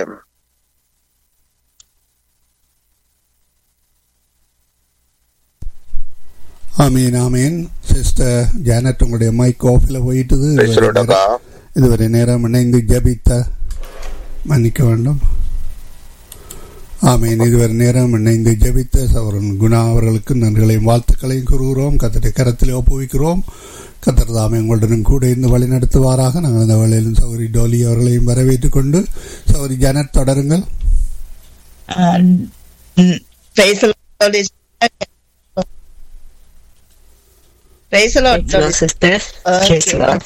ஆமீன் ஆமீன் சிஸ்டர் ஜானட் உங்களுடைய மைக் ஆஃபில் போயிட்டுது Praise the Lord, அக்கா. இதுவரை நேரம் இணைந்து ஜபித்த மன்னிக்க வேண்டும் ஆமீன் இதுவரை நேரம் இணைந்து ஜபித்த சவரன் குணா அவர்களுக்கு நன்றிகளையும் வாழ்த்துக்களையும் கூறுகிறோம் கத்தரை கரத்தில் ஒப்புவிக்கிறோம் கத்தர் தாமே உங்களுடனும் கூட இருந்து வழி நடத்துவாராக நாங்கள் இந்த வேளையிலும் சௌரி டோலி அவர்களையும் வரவேற்றுக் கொண்டு சௌரி ஜானட் தொடருங்கள் Praise the Lord. Praise the Lord. Sister Okay.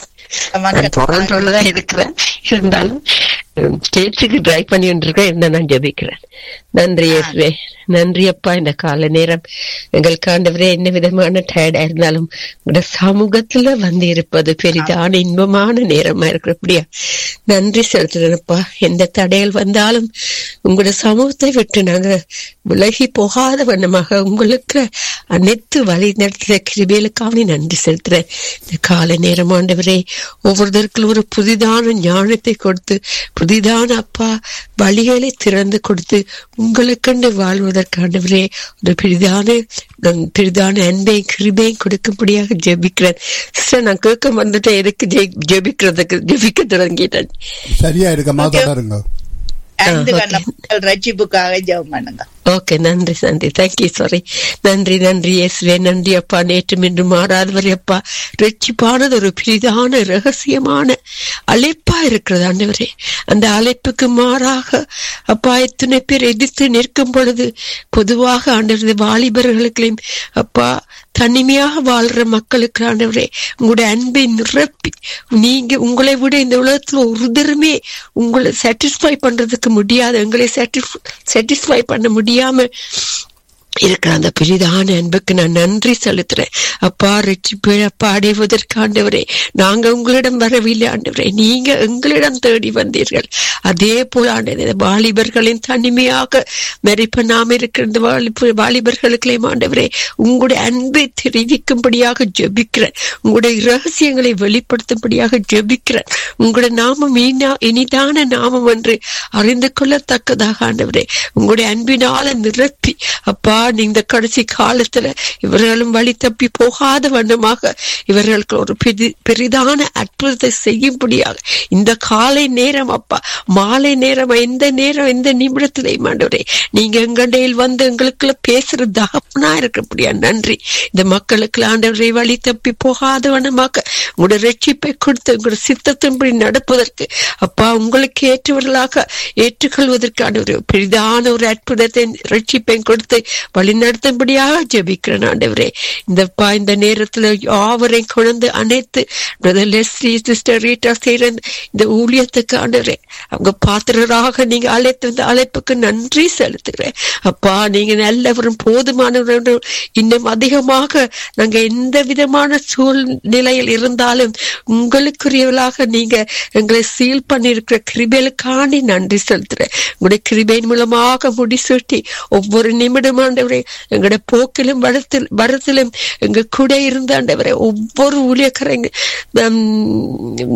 நான் தொடர்ந்துள்ளதான் இருக்கிறேன் இருந்தாலும் ஸ்டேட்ஸுக்கு ட்ரை பண்ணிட்டு இருக்கேன் என்ன நான் ஜெபிக்கிறேன் நன்றி இயேசுவே நன்றி அப்பா இந்த கால நேரம் எங்களுக்கு ஆண்டவரே என்ன விதமான டயர்டா இருந்தாலும் உங்களோட சமூகத்துல வந்து இருப்பது பெரிதான இன்பமான நேரமா இருக்கிறபடியா நன்றி செலுத்துறேன்ப்பா எந்த தடைகள் வந்தாலும் உங்களோட சமூகத்தை விட்டு நாங்க விலகி போகாத வண்ணமாக உங்களுக்கு அனைத்து வழி நடத்துற கிருபைகளுக்காக நன்றி செலுத்துறேன் இந்த காலை நேரம் ஆண்டவரே ஒவ்வொருத்தருக்கும் ஒரு புதிதான ஞானத்தை கொடுத்து புதிதான அப்பா வழிகளை திறந்து கொடுத்து உங்களுக்கண்டு வாழ்வதற்காண்டவரே ஒரு பெரிதான நான் பெரிதான அன்பையும் கிருபையும் கொடுக்கும்படியாக ஜெபிக்கிறேன் சிஸ்டர் நான் கேட்க வந்துட்டேன் எதுக்கு ஜெய்- ஜெபிக்கிறதுக்கு ஜெபிக்க தொடங்கிட்டேன் சரியா இருக்கமா தொடருங்க அன்பு okay. கண்ண மக்கள் ரட்சிப்புக்காக ஜெபம் பண்ணுங்க ஓகே நன்றி நன்றி தேங்க்யூ சாரி நன்றி நன்றி இயேசுவே நன்றி அப்பா நேற்று இன்று மாறாதவர் அப்பா ரட்சிப்பானது ஒரு பெரிதான ரகசியமான அழைப்பா இருக்கிறது ஆண்டவரே அந்த அழைப்புக்கு மாறாக அப்பா எத்தனை பேர் எதிர்த்து நிற்கும் பொழுது பொதுவாக ஆண்டவரது வாலிபர்களுக்களையும் அப்பா தனிமையாக வாழ்ற மக்களுக்கு ஆண்டவரே உங்களுடைய அன்பை நிரப்பி நீங்க உங்களை விட இந்த உலகத்துல ஒருத்தருமே உங்களை சாட்டிஸ்ஃபை பண்றதுக்கு முடியாது எங்களை சாட்டிஸ்ஃபை பண்ண முடியாம இருக்கிற அந்த பெரிதான அன்புக்கு நான் நன்றி செலுத்துறேன் அப்பா ரட்சிப்பு அப்பா அடைவதற்கு ஆண்டவரே நாங்க உங்களிடம் வரவில்லை ஆண்டவரே நீங்க எங்களிடம் தேடி வந்தீர்கள் அதே போல ஆண்டவரே வாலிபர்களின் தனிமையாக மெரிப்பனாம இருக்கிற இந்த வாலிப வாலிபர்களுக்களையும் ஆண்டவரே உங்களுடைய அன்பை தெரிவிக்கும்படியாக ஜெபிக்கிறேன் உங்களுடைய ரகசியங்களை வெளிப்படுத்தும்படியாக ஜெபிக்கிறேன் உங்களுடைய நாமம் இனா- இனிதான நாமம் என்று அறிந்து கொள்ளத்தக்கதாக ஆண்டவரே உங்களுடைய அன்பினால நிரப்பி அப்பா இந்த கடைசி காலத்துல இவர்களும் வழி தப்பி போகாத வண்ணமாக இவர்களுக்கு ஒரு பெரி- பெரிதான அற்புதத்தை செய்யும்படியாக இந்த காலை நேரம் அப்பா மாலை நேரம் எந்த நேரம் எந்த நிமிடத்திலையும் ஆண்டவரே நீங்க எங்கண்டையில் வந்து எங்களுக்குள்ள பேசுற தகப்பனா இருக்கிறபடியா நன்றி இந்த மக்களுக்கு ஆண்டவரை வழி தப்பி போகாத வண்ணமாக உங்களோட ரட்சிப்பை கொடுத்து உங்களோட சித்தத்தின்படி நடப்பதற்கு அப்பா உங்களுக்கு ஏற்றவர்களாக ஏற்றுக்கொள்வதற்கான ஒரு பெரிதான ஒரு அற்புதத்தை ரட்சிப்பை கொடுத்து வழி நடத்தும்படியாக ஜெபிக்கிறேன் ஆண்டவரே இந்த பா இந்த நேரத்துல யாவரையும் கொண்டு அனைத்து பிரதர் லெஸ்லி சிஸ்டர் ரீட்டா செய்யற இந்த ஊழியத்துக்கு ஆண்டவரே அவங்க பாத்திரராக நீங்க அழைத்து இந்த அழைப்புக்கு நன்றி செலுத்துகிறேன் அப்பா நீங்க நல்லவரும் போதுமானவரும் இன்னும் அதிகமாக நாங்க எந்த விதமான சூழ்நிலையில் இருந்தாலும் உங்களுக்குரியவர்களாக நீங்க எங்களை சீல் பண்ணியிருக்கிற கிருபைகளுக்காண்டி நன்றி செலுத்துறேன் உங்களுடைய கிருபையின் மூலமாக முடிசூட்டி ஒவ்வொரு நிமிடம் ஆண்டவரே எங்களுடைய போக்கிலும் வரத்தில் வரத்திலும் எங்க கூட இருந்த ஆண்டவரே ஒவ்வொரு ஊழியக்காரங்க ஹம்,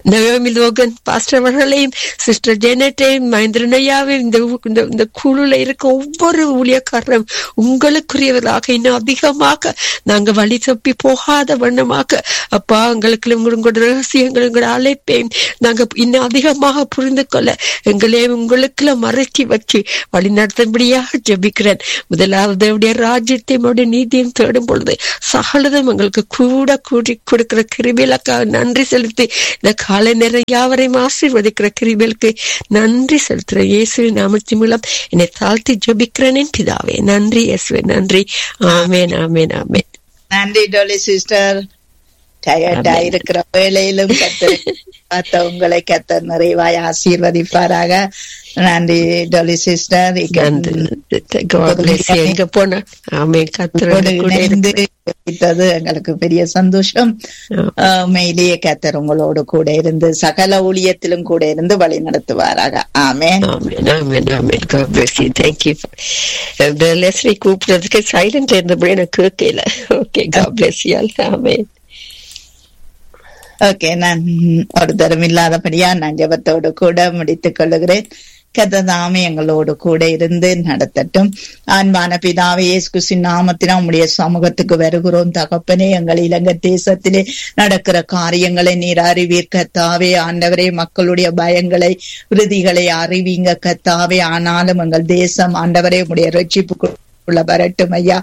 நயோமி லோகன் பாஸ்டர் அவர்களையும் சிஸ்டர் ஜெனட்டையும் மகேந்திரன் ஐயாவையும் இந்த ஊ- இந்த- இந்த குழுல இருக்க ஒவ்வொரு ஊழியக்காரரும் உங்களுக்குரியவர்களாக இன்னும் அதிகமாக நாங்க வழி தப்பி போகாத வண்ணமாக அப்பா எங்களுக்கு உங்களோட ரகசியங்கள் உங்களோட அழைப்பையும் நாங்க இன்னும் அதிகமாக புரிந்து கொள்ள எங்களையும் உங்களுக்குள்ள மறைச்சி வச்சு வழி நடத்தும்படியாக ஜெபிக்கிறேன் முதலாவது அவருடைய ராஜ்யத்தையும் அவருடைய நீதியும் தேடும் பொழுது சகலதும் எங்களுக்கு கூட கூடி கொடுக்கிற கிருபிகளுக்காக நன்றி செலுத்தி இந்த காலை நேரம் யாவரையும் ஆசீர்வதிக்கிற கிருபிகளுக்கு நன்றி செலுத்துறேன் இயேசுவின் நாமத்தின் மூலம் என்னை தாழ்த்தி ஜெபிக்கிறேன் என் பிதாவே நன்றி இயேசுவே நன்றி ஆமென் ஆமென் ஆமென் நன்றி டோலி சிஸ்டர் டயர்டா Amen. இருக்கிற வேலையிலும் கத்தர் பார்த்த உங்களை கத்தர் நிறைவாய் ஆசீர்வதிப்பாராக நன்றி டோலி சிஸ்டர் நன்றி God bless you. எங்க போன ஆமென் கத்திரோட கூட இணைந்து இருக்கு. ஜெபித்தது எங்களுக்கு பெரிய சந்தோஷம் ஆஹ் மெய்லியே கத்தர் உங்களோடு கூட இருந்து சகல ஊழியத்திலும் கூட இருந்து வழி நடத்துவாராக ஆமென் ஆமென் ஆமென் ஆமென் God bless you. Thank you. இந்த லெஸ்லி கூப்பிட்டதுக்கு சைலண்ட் இருந்தபடி எனக்கு கேட்கல okay God bless you all. ஆமென் ஓகே நான் ஒரு தரம் இல்லாதபடியா நான் ஜெபத்தோடு கூட முடித்துக் கொள்ளுகிறேன் கத்ததாமே எங்களோடு கூட இருந்து நடத்தட்டும் அன்பான பிதாவே இயேசு கிறிஸ்துவின் நாமத்தினால் உம்முடைய சமூகத்துக்கு வருகிறோம் தகப்பனே எங்கள் இலங்கை தேசத்திலே நடக்கிற காரியங்களை நீர் அறிவீர் கத்தாவே ஆண்டவரே மக்களுடைய பயங்களை விருதிகளை அறிவீங்க கத்தாவே ஆனாலும் எங்கள் தேசம் ஆண்டவரே உம்முடைய ரட்சிப்புக்குள்ள வரட்டும் ஐயா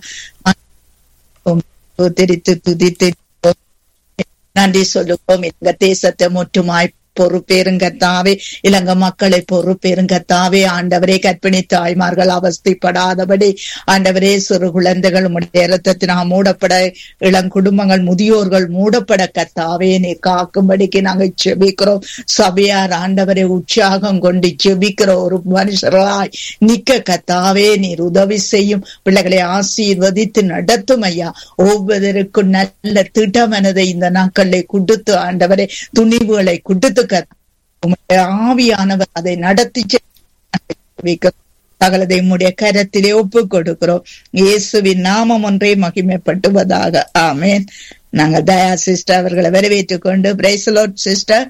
துதித்து துதித்து நன்றி சொல்லுவோம் எங்க தேசத்தை முற்றுமாய் பொறுப்பேருங்கத்தாவே இலங்கை மக்களை பொறுப்பேருங்கத்தாவே ஆண்டவரே கற்பிணி தாய்மார்கள் அவஸ்தைப்படாதபடி ஆண்டவரே சிறு குழந்தைகள் உம்முடைய இரத்தத்தினால் மூடப்பட இளம் குடும்பங்கள் முதியோர்கள் மூடப்பட கத்தாவே நீ காக்கும்படிக்கு நாங்க செபிக்கிறோம் சபையார் ஆண்டவரை உற்சாகம் கொண்டு செபிக்கிற ஒரு மனுஷராய் நிக்க கத்தாவே நீர் உதவி செய்யும் பிள்ளைகளை ஆசீர்வதித்து நடத்தும் ஐயா ஒவ்வொருவருக்கும் நல்ல திட்டமனதை இந்த நாட்களில் கொடுத்து ஆண்டவரே துணிவுகளை கொடுத்து கத்த உம்முடைய ஆவியானவர் அதை நடத்தி செ- சகலதை உம்முடைய கரத்திலே ஒப்பு கொடுக்கிறோம் இயேசுவின் நாமம் ஒன்றே மகிமைப்பட்டுவதாக ஆமென் நாங்க தயா சிஸ்டர் அவர்களை வரவேற்றுக் கொண்டு பிரைசலோட் சிஸ்டர்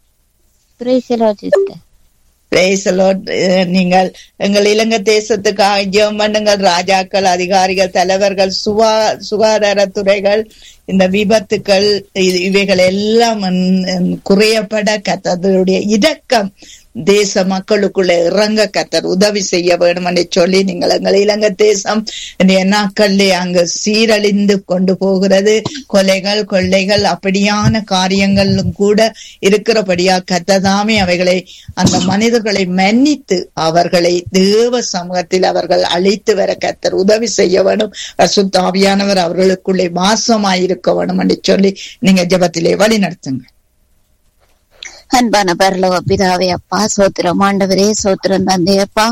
பிரைசலோட் நீங்கள் எங்கள் இலங்கை தேசத்துக்காக ஜெபம் பண்ணுங்கள் ராஜாக்கள் அதிகாரிகள் தலைவர்கள் சுகா சுகாதாரத்துறைகள் இந்த விபத்துக்கள் இது- இவைகள் எல்லாம் ம், குறையப்பட கத்தருடைய இரக்கம் தேச மக்களுக்குள்ள இறங்க கத்தர் உதவி செய்ய வேண்டும் என்று சொல்லி நீங்கள் எங்கள் இலங்கை தேசம் இன்றைய நாட்களிலே அங்கு சீரழிந்து கொண்டு போகிறது கொலைகள் கொள்ளைகள் அப்படியான காரியங்களும் கூட இருக்கிறபடியா கத்ததாமே அவைகளை அந்த மனிதர்களை மன்னித்து அவர்களை தேவ சமூகத்தில் அவர்கள் அழைத்து வர கத்தர் உதவி செய்ய வேணும் பசுத்தாவியானவர் அவர்களுக்குள்ளே வாசமாயிருக்க வேணும் என்று சொல்லி நீங்க ஜெபத்திலே வழி நடத்துங்க அன்பான பரலோக பிதாவே அப்பா சோத்திரம் ஆண்டவரே சோத்திரம் தந்தை அப்பா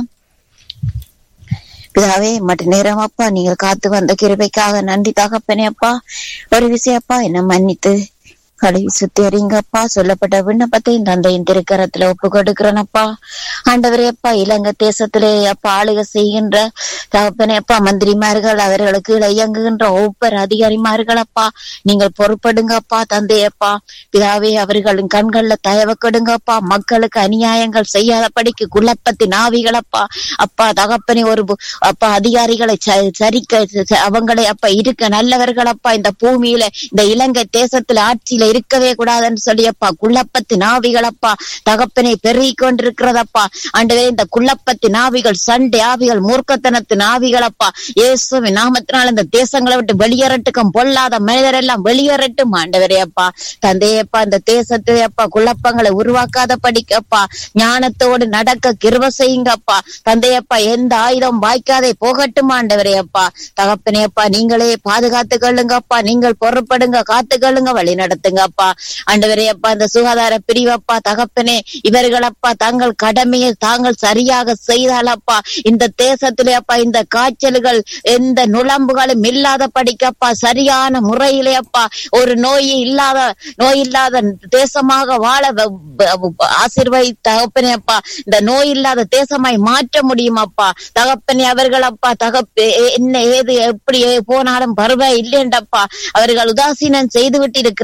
பிதாவே மற்ற நேரம் அப்பா நீங்கள் காத்து வந்த கிருபைக்காக நன்றி தகப்பனே அப்பா ஒரு விஷயம் அப்பா என்ன மன்னித்து கழுவி சுத்தி அறிங்கப்பா சொல்லப்பட்ட விண்ணப்பத்தை தந்தையின் திருக்கரத்துல ஒப்பு கொடுக்கிறேன் அப்பா ஆண்டவரே அப்பா இலங்கை தேசத்திலே அப்பா ஆளுகை செய்கின்ற தகப்பனே அப்பா மந்திரிமார்கள் அவர்களுக்கு இயங்குகின்ற ஒவ்வொரு அதிகாரிமார்கள் அப்பா நீங்கள் பொறுப்படுங்கப்பா தந்தையப்பா பிதாவே அவர்களின் கண்கள்ல தயவு கொடுங்கப்பா மக்களுக்கு அநியாயங்கள் செய்யாதபடிக்கு குழப்பத்தின் ஆவிகளப்பா அப்பா தகப்பனே ஒரு பு- அப்பா அதிகாரிகளை ச- சரிக்க ச- அவங்களை அப்பா இருக்க நல்லவர்கள் அப்பா இந்த பூமியில இந்த இலங்கை தேசத்துல ஆட்சியில இருக்கவே கூடாதுன்னு சொல்லி அப்பா குழப்பத்தின் ஆவிகளப்பா தகப்பனை பெருகி கொண்டிருக்கிறதப்பா ஆண்டவே இந்த குழப்பத்தின் ஆவிகள் சண்டை ஆவிகள் மூர்க்கத்தனத்தின் ஆவிகளப்பா இயேசுவின் நாமத்தினால் இந்த தேசங்களை விட்டு வெளியேறட்டுக்கும் பொல்லாத மனிதர் எல்லாம் வெளியேறட்டும் ஆண்டவரே அப்பா தந்தையப்பா இந்த தேசத்திலே அப்பா குழப்பங்களை உருவாக்காத படிக்கப்பா ஞானத்தோடு நடக்க கிருப செய்யுங்கப்பா தந்தையப்பா எந்த ஆயுதம் வாய்க்காதே போகட்டும் ஆண்டவரே அப்பா தகப்பனே அப்பா நீங்களே பாதுகாத்து கொள்ளுங்கப்பா நீங்கள் பொறுப்படுங்க காத்துக்கொள்ளுங்க வழி நடத்துங்கப்பா ஆண்டவரே அப்பா இந்த சுகாதார பிரிவப்பா தகப்பனே இவர்களப்பா தங்கள் கடமையை தாங்கள் சரியாக செய்தாலப்பா இந்த தேசத்திலே அப்பா இந்த காய்ச்சல்கள் எந்த நுழம்புகளும் இல்லாத படிக்கப்பா சரியான முறையிலே அப்பா ஒரு நோய் இல்லாத நோய் இல்லாத தேசமாக வாழ வ- வ- ஆசீர்வதி தகப்பனே அப்பா இந்த நோய் இல்லாத தேசமாய் மாற்ற முடியும் அப்பா தகப்பனே அவர்கள் அப்பா தகப்ப என்ன ஏது எப்படி போனாலும் பருவ இல்லைன்றப்பா அவர்கள் உதாசீனம் செய்து விட்டு இருக்கிறார்கள் அப்பா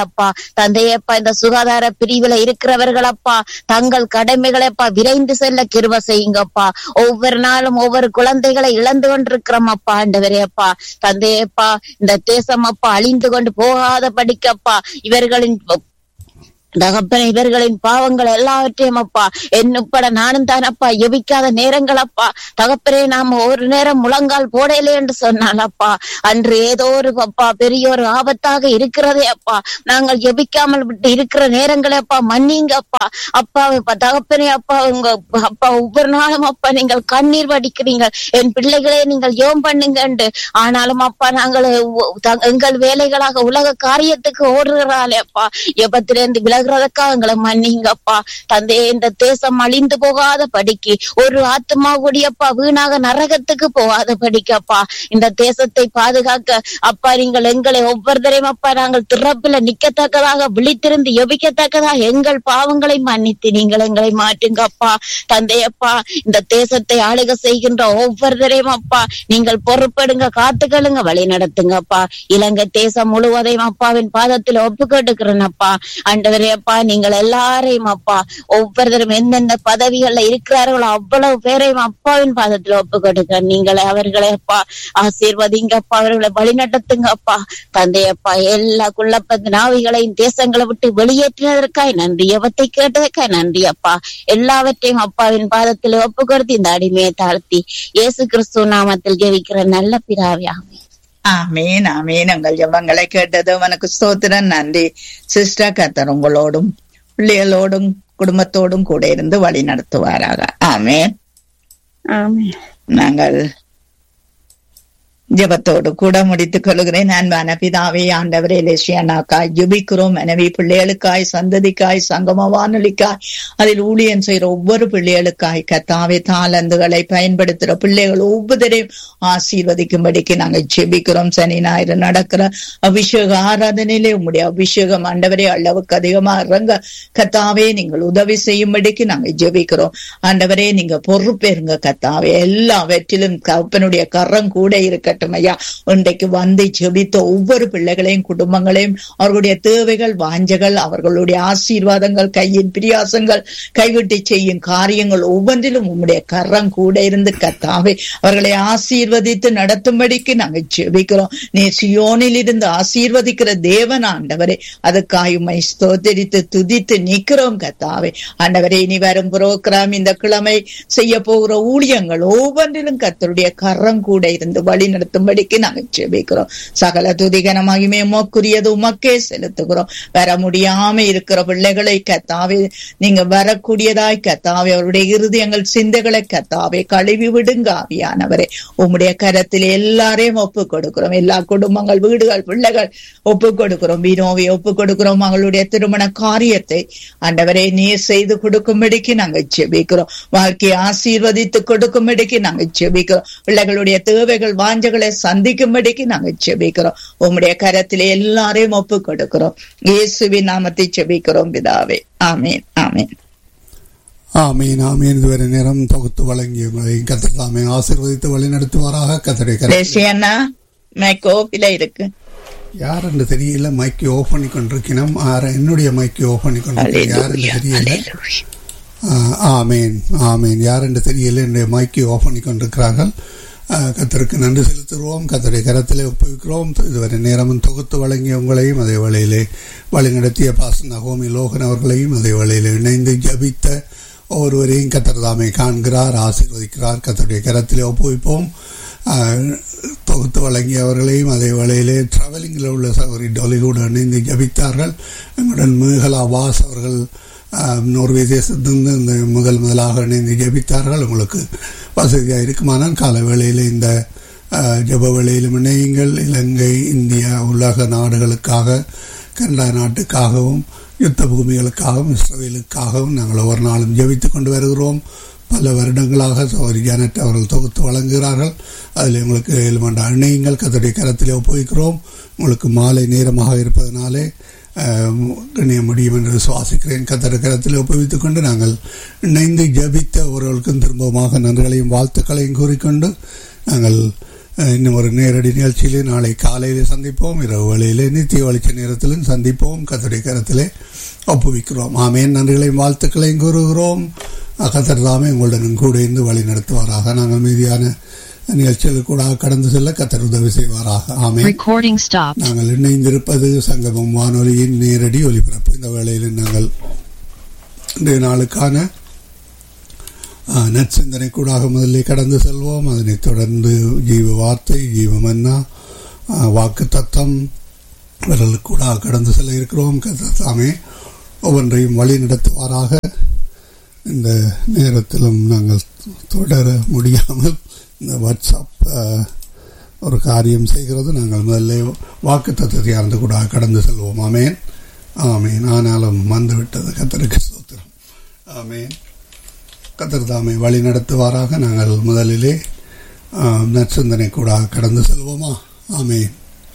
அப்பா தந்தையப்பா இந்த சுகாதார பிரிவுல இருக்கிறவர்களப்பா தங்கள் கடமைகளப்பா விரைந்து செல்ல கிருப செய்யுங்கப்பா ஒவ்வொரு நாளும் ஒவ்வொரு குழந்தைகளை இழந்து கொண்டிருக்கிறோம் அப்பா ஆண்டவரே அப்பா தந்தையப்பா இந்த தேசம் அப்பா அழிந்து கொண்டு போகாத படிக்கப்பா இவர்களின் தகப்பன இவர்களின் பாவங்கள் எல்லாவற்றையும் அப்பா என்னுப்பட நானும் தானப்பா எபிக்காத நேரங்கள் அப்பா தகப்பனே நாம ஒரு நேரம் முழங்கால் போடலே என்று சொன்னால் அப்பா அன்று ஏதோ ஒரு அப்பா பெரிய ஒரு ஆபத்தாக இருக்கிறதே அப்பா நாங்கள் எபிக்காமல் விட்டு இருக்கிற நேரங்களே அப்பா மன்னிங்க அப்பா அப்பா அப்பா, தகப்பனே அப்பா உங்க அப்பா ஒவ்வொரு நாளும் அப்பா நீங்கள் கண்ணீர் வடிக்கிறீங்க என் பிள்ளைகளே நீங்கள் யோம் பண்ணுங்க ஆனாலும் அப்பா நாங்கள் உ- த- எங்கள் வேலைகளாக உலக காரியத்துக்கு ஓடுகிறாளே அப்பா எபத்திலிருந்து விலகுறதுக்காக எங்களை மன்னிங்கப்பா தந்தையே இந்த தேசம் அழிந்து போகாத படிக்கு ஒரு ஆத்மா கூடியப்பா வீணாக நரகத்துக்கு போகாத படிக்கப்பா இந்த தேசத்தை பாதுகாக்க அப்பா நீங்கள் எங்களை ஒவ்வொருத்தரையும் அப்பா நாங்கள் திறப்பில நிக்கத்தக்கதாக விழித்திருந்து எபிக்கத்தக்கதாக எங்கள் பாவங்களை மன்னித்து நீங்கள் எங்களை மாற்றுங்கப்பா தந்தையப்பா இந்த தேசத்தை ஆளுக செய்கின்ற ஒவ்வொருத்தரையும் அப்பா நீங்கள் பொறுப்பெடுங்க காத்துக்களுங்க வழி நடத்துங்கப்பா இலங்கை தேசம் முழுவதையும் அப்பாவின் பாதத்தில் ஒப்பு கேட்டுக்கிறேன் அப்பா ஆண்டவரே அப்பா நீங்கள் எல்லாரையும் அப்பா ஒவ்வொருத்தரும் எந்தெந்த பதவிகள்ல இருக்கிறார்களோ அவ்வளவு பேரையும் அப்பாவின் பாதத்தில் ஒப்பு கொடுக்கிறேன் நீங்களை அவர்களை அப்பா ஆசீர்வதிங்க அப்பா அவர்களை வழி நடத்துங்க அப்பா தந்தையப்பா எல்லா குள்ளப்பந்த நாவிகளையும் தேசங்களை விட்டு வெளியேற்றினதற்காய் நன்றி எவத்தை கேட்டதற்காய் நன்றி அப்பா எல்லாவற்றையும் அப்பாவின் பாதத்தில் ஒப்பு கொடுத்து இந்த அடிமையை தாழ்த்தி இயேசு கிறிஸ்துவ நாமத்தில் ஜெபிக்கிற நல்ல பிதாவியாகும் ஆமீன் ஆமீன் உங்கள் ஜெபங்களை கேட்டது உனக்கு ஸ்தோத்திரம் நன்றி சிஸ்டர் கத்தர் உங்களோடும் பிள்ளைகளோடும் குடும்பத்தோடும் கூட இருந்து வழி நடத்துவாராக ஆமீன் ஆமென் நாங்கள் ஜெபத்தோடு கூட முடித்துக் கொள்கிறேன் அன்பான பிதாவே ஆண்டவரே லேசியானாக்காய் ஜெபிக்கிறோம் மனைவி பிள்ளைகளுக்காய் சந்ததிக்காய் சங்கம வானொலிக்காய் அதில் ஊழியன் செய்கிற ஒவ்வொரு பிள்ளைகளுக்காய் கத்தாவே தாளந்துகளை பயன்படுத்துகிற பிள்ளைகள் ஒவ்வொருவரையும் ஆசீர்வதிக்கும்படிக்கு நாங்கள் ஜெபிக்கிறோம் சனி ஞாயிறு நடக்கிற அபிஷேக ஆராதனையிலே உம்முடைய அபிஷேகம் ஆண்டவரே அளவுக்கு அதிகமா இறங்க கத்தாவே நீங்கள் உதவி செய்யும்படிக்கு நாங்கள் ஜெபிக்கிறோம் ஆண்டவரே நீங்க பொறுப்பேருங்க கத்தாவே எல்லாவற்றிலும் கப்பனுடைய கரம் கூட இருக்கட்டும் ஐயா இன்றைக்கு வந்து ஜெபித்த ஒவ்வொரு பிள்ளைகளையும் குடும்பங்களையும் அவர்களுடைய தேவைகள் வாஞ்சைகள் அவர்களுடைய ஆசீர்வாதங்கள் கையின் பிரியாசங்கள் கைவிட்டு செய்யும் காரியங்கள் ஒவ்வொன்றிலும் உம்முடைய கரம் கூட இருந்து கத்தாவே அவர்களை ஆசீர்வதித்து நடத்தும்படிக்கு நாங்கள் ஜெபிக்கிறோம் நீ சியோனில் இருந்து ஆசீர்வதிக்கிற தேவன் ஆண்டவரே அதுக்காய் உம்மை ஸ்தோத்தரித்து துதித்து நிக்கிறோம் கத்தாவே ஆண்டவரே இனி வரும் புரோகிராம் இந்த கிழமை செய்ய போகிற ஊழியங்கள் ஒவ்வொன்றிலும் கத்தருடைய கரம் கூட இருந்து வழி நடத்தும்படிக்கு நாங்கள் ஜெபிக்கிறோம் சகல துதிகன மகிமை உமக்குரியது உமக்கே செலுத்துகிறோம் வர முடியாம இருக்கிற பிள்ளைகளை கத்தாவே நீங்க வரக்கூடியதாய் கத்தாவே அவருடைய இருதயங்கள் சிந்தைகளை கத்தாவே கழுவி விடுங்க ஆவியானவரே உம்முடைய கரத்தில் எல்லாரையும் ஒப்பு கொடுக்கிறோம் எல்லா குடும்பங்கள் வீடுகள் பிள்ளைகள் ஒப்பு கொடுக்கிறோம் வினோவை ஒப்பு கொடுக்கிறோம் அவங்களுடைய திருமண காரியத்தை ஆண்டவரே நீர் செய்து கொடுக்கும்படிக்கு நாங்கள் ஜெபிக்கிறோம் வாழ்க்கையை ஆசீர்வதித்து கொடுக்கும்படிக்கு நாங்கள் ஜெபிக்கிறோம் பிள்ளைகளுடைய தேவைகள் வாஞ்சைகளை சந்திக்கும்படிக்கு நாங்கள் ஜெபிக்கிறோம் உம்முடைய கரத்திலே எல்லாரையும் ஒப்பு கொடுக்கிறோம் இயேசுவின் நாமத்தை ஜெபிக்கிறோம் பிதாவே ஆமீன் ஆமீன் ஆமீன் ஆமீன் இதுவரை நேரம் தொகுத்து வழங்கிய கத்தர் தாமே ஆசீர்வதித்து வழிநடத்துவாராக கத்தரை கரை தேசி அண்ணா மைக்கோப்பில இருக்கு யார் என்று தெரியல மைக்கை ஓஃப் பண்ணி கொண்டிருக்கணும் ஆர என்னுடைய மைக்கை ஓஃப் பண்ணி கொண்டிருக்கேன் யார் என்று தெரியல ஆ, ஆமேன் ஆமேன் யார் என்று தெரியல என்னுடைய மைக்கை ஓஃப் பண்ணி கொண்டிருக்கிறார்கள் ஆ, கத்தருக்கு நன்றி செலுத்துகிறோம் கத்தரை கரத்திலே ஒப்புவிக்கிறோம் இதுவரை நேரமும் தொகுத்து வழங்கிய உங்களையும் அதே வேளையிலே வழிநடத்திய பாச நகோமி லோகன் அவர்களையும் அதே வேளையிலே இணைந்து ஜபித்த ஒவ்வொருவரையும் கத்தர் தாமே காண்கிறார் ஆசீர்வதிக்கிறார் கத்தருடைய கரத்திலே ஒப்புவிப்போம் ஆ, தொகுத்து வழங்கியவர்களையும் அதே வேளையிலே டிராவலிங்கில் உள்ள சகோதரி டொலிவுட் இணைந்து ஜபித்தார்கள் எங்களுடன் மேகலா வாஸ் அவர்கள் ஆஹ், நோர்வே தேசத்திலிருந்து இந்த முதல் முதலாக இணைந்து ஜெபித்தார்கள் உங்களுக்கு வசதியாக இருக்குமானால் கால வேளையில் இந்த ஆஹ், ஜெப வேளையிலும் இணையுங்கள் இலங்கை இந்தியா உலக நாடுகளுக்காக கனடா நாட்டுக்காகவும் யுத்த பூமிகளுக்காகவும் இஸ்ரேலுக்காகவும் நாங்கள் ஒவ்வொரு நாளும் ஜெபித்துக் கொண்டு வருகிறோம் பல வருடங்களாக சௌரி ஜானட் அவர்கள் தொகுத்து வழங்குகிறார்கள் அதில் உங்களுக்கு ஏழுமண்ட இணையுங்கள் கத்தருடைய கரத்திலே ஒப்புவிக்கிறோம் உங்களுக்கு மாலை நேரமாக இருப்பதனாலே ஆஹ், இணைய முடியும் என்று விசுவாசிக்கிறேன் கத்தர் கரத்தில் ஒப்புவித்துக் கொண்டு நாங்கள் இணைந்து ஜபித்த ஒருவர்களுக்கும் திரும்பமாக நன்றிகளையும் வாழ்த்துக்களையும் கூறிக்கொண்டு நாங்கள் அஹ், இன்னும் ஒரு நேரடி நிகழ்ச்சியிலே நாளை காலையிலே சந்திப்போம் இரவு வேளையிலே நித்திய வெளிச்ச நேரத்திலும் சந்திப்போம் கத்தருடைய கரத்திலே ஒப்புவிக்கிறோம் ஆமேன் நன்றிகளையும் வாழ்த்துக்களையும் கூறுகிறோம் அஹ், கத்தர் தாமே உங்களுடன் கூட இருந்து வழி நடத்துவாராக நாங்கள் மீதியான நிகழ்ச்சிகளுக்கு கூட கடந்து செல்ல கத்தர் உதவி செய்வாராக ஆமேன் Recording stopped. நாங்கள் இணைந்திருப்பது சங்கமம் வானொலியின் நேரடி ஒலிபரப்பு இந்த வேளையில் நாங்கள் இன்றைய நாளுக்கான ஆ, நற்சிந்தனை கூடாக முதலில் கடந்து செல்வோம் அதனைத் தொடர்ந்து ஜீவ வார்த்தை ஜீவ மன்னா ஆ, வாக்கு தத்தம் விரலுக்கு கூட கடந்து செல்ல இருக்கிறோம் கத்தாமே ஒவ்வொன்றையும் வழி நடத்துவாராக இந்த நேரத்திலும் நாங்கள் தொடர முடியாமல் இந்த வாட்ஸ்அப் ஆ, ஒரு காரியம் செய்கிறது நாங்கள் முதல்ல வாக்கு தத்துவத்தை அறிந்து கூட கடந்து செல்வோம் ஆமேன் ஆமேன் ஆனாலும் வந்துவிட்டது கத்தருக்கு ஸ்தோத்திரம் ஆமேன் கத்தர் தாமே வழி நடத்துவாராக நாங்கள் முதலிலே ஆம், நற்சிந்தனை கூட கடந்து செல்வோமா ஆமேன்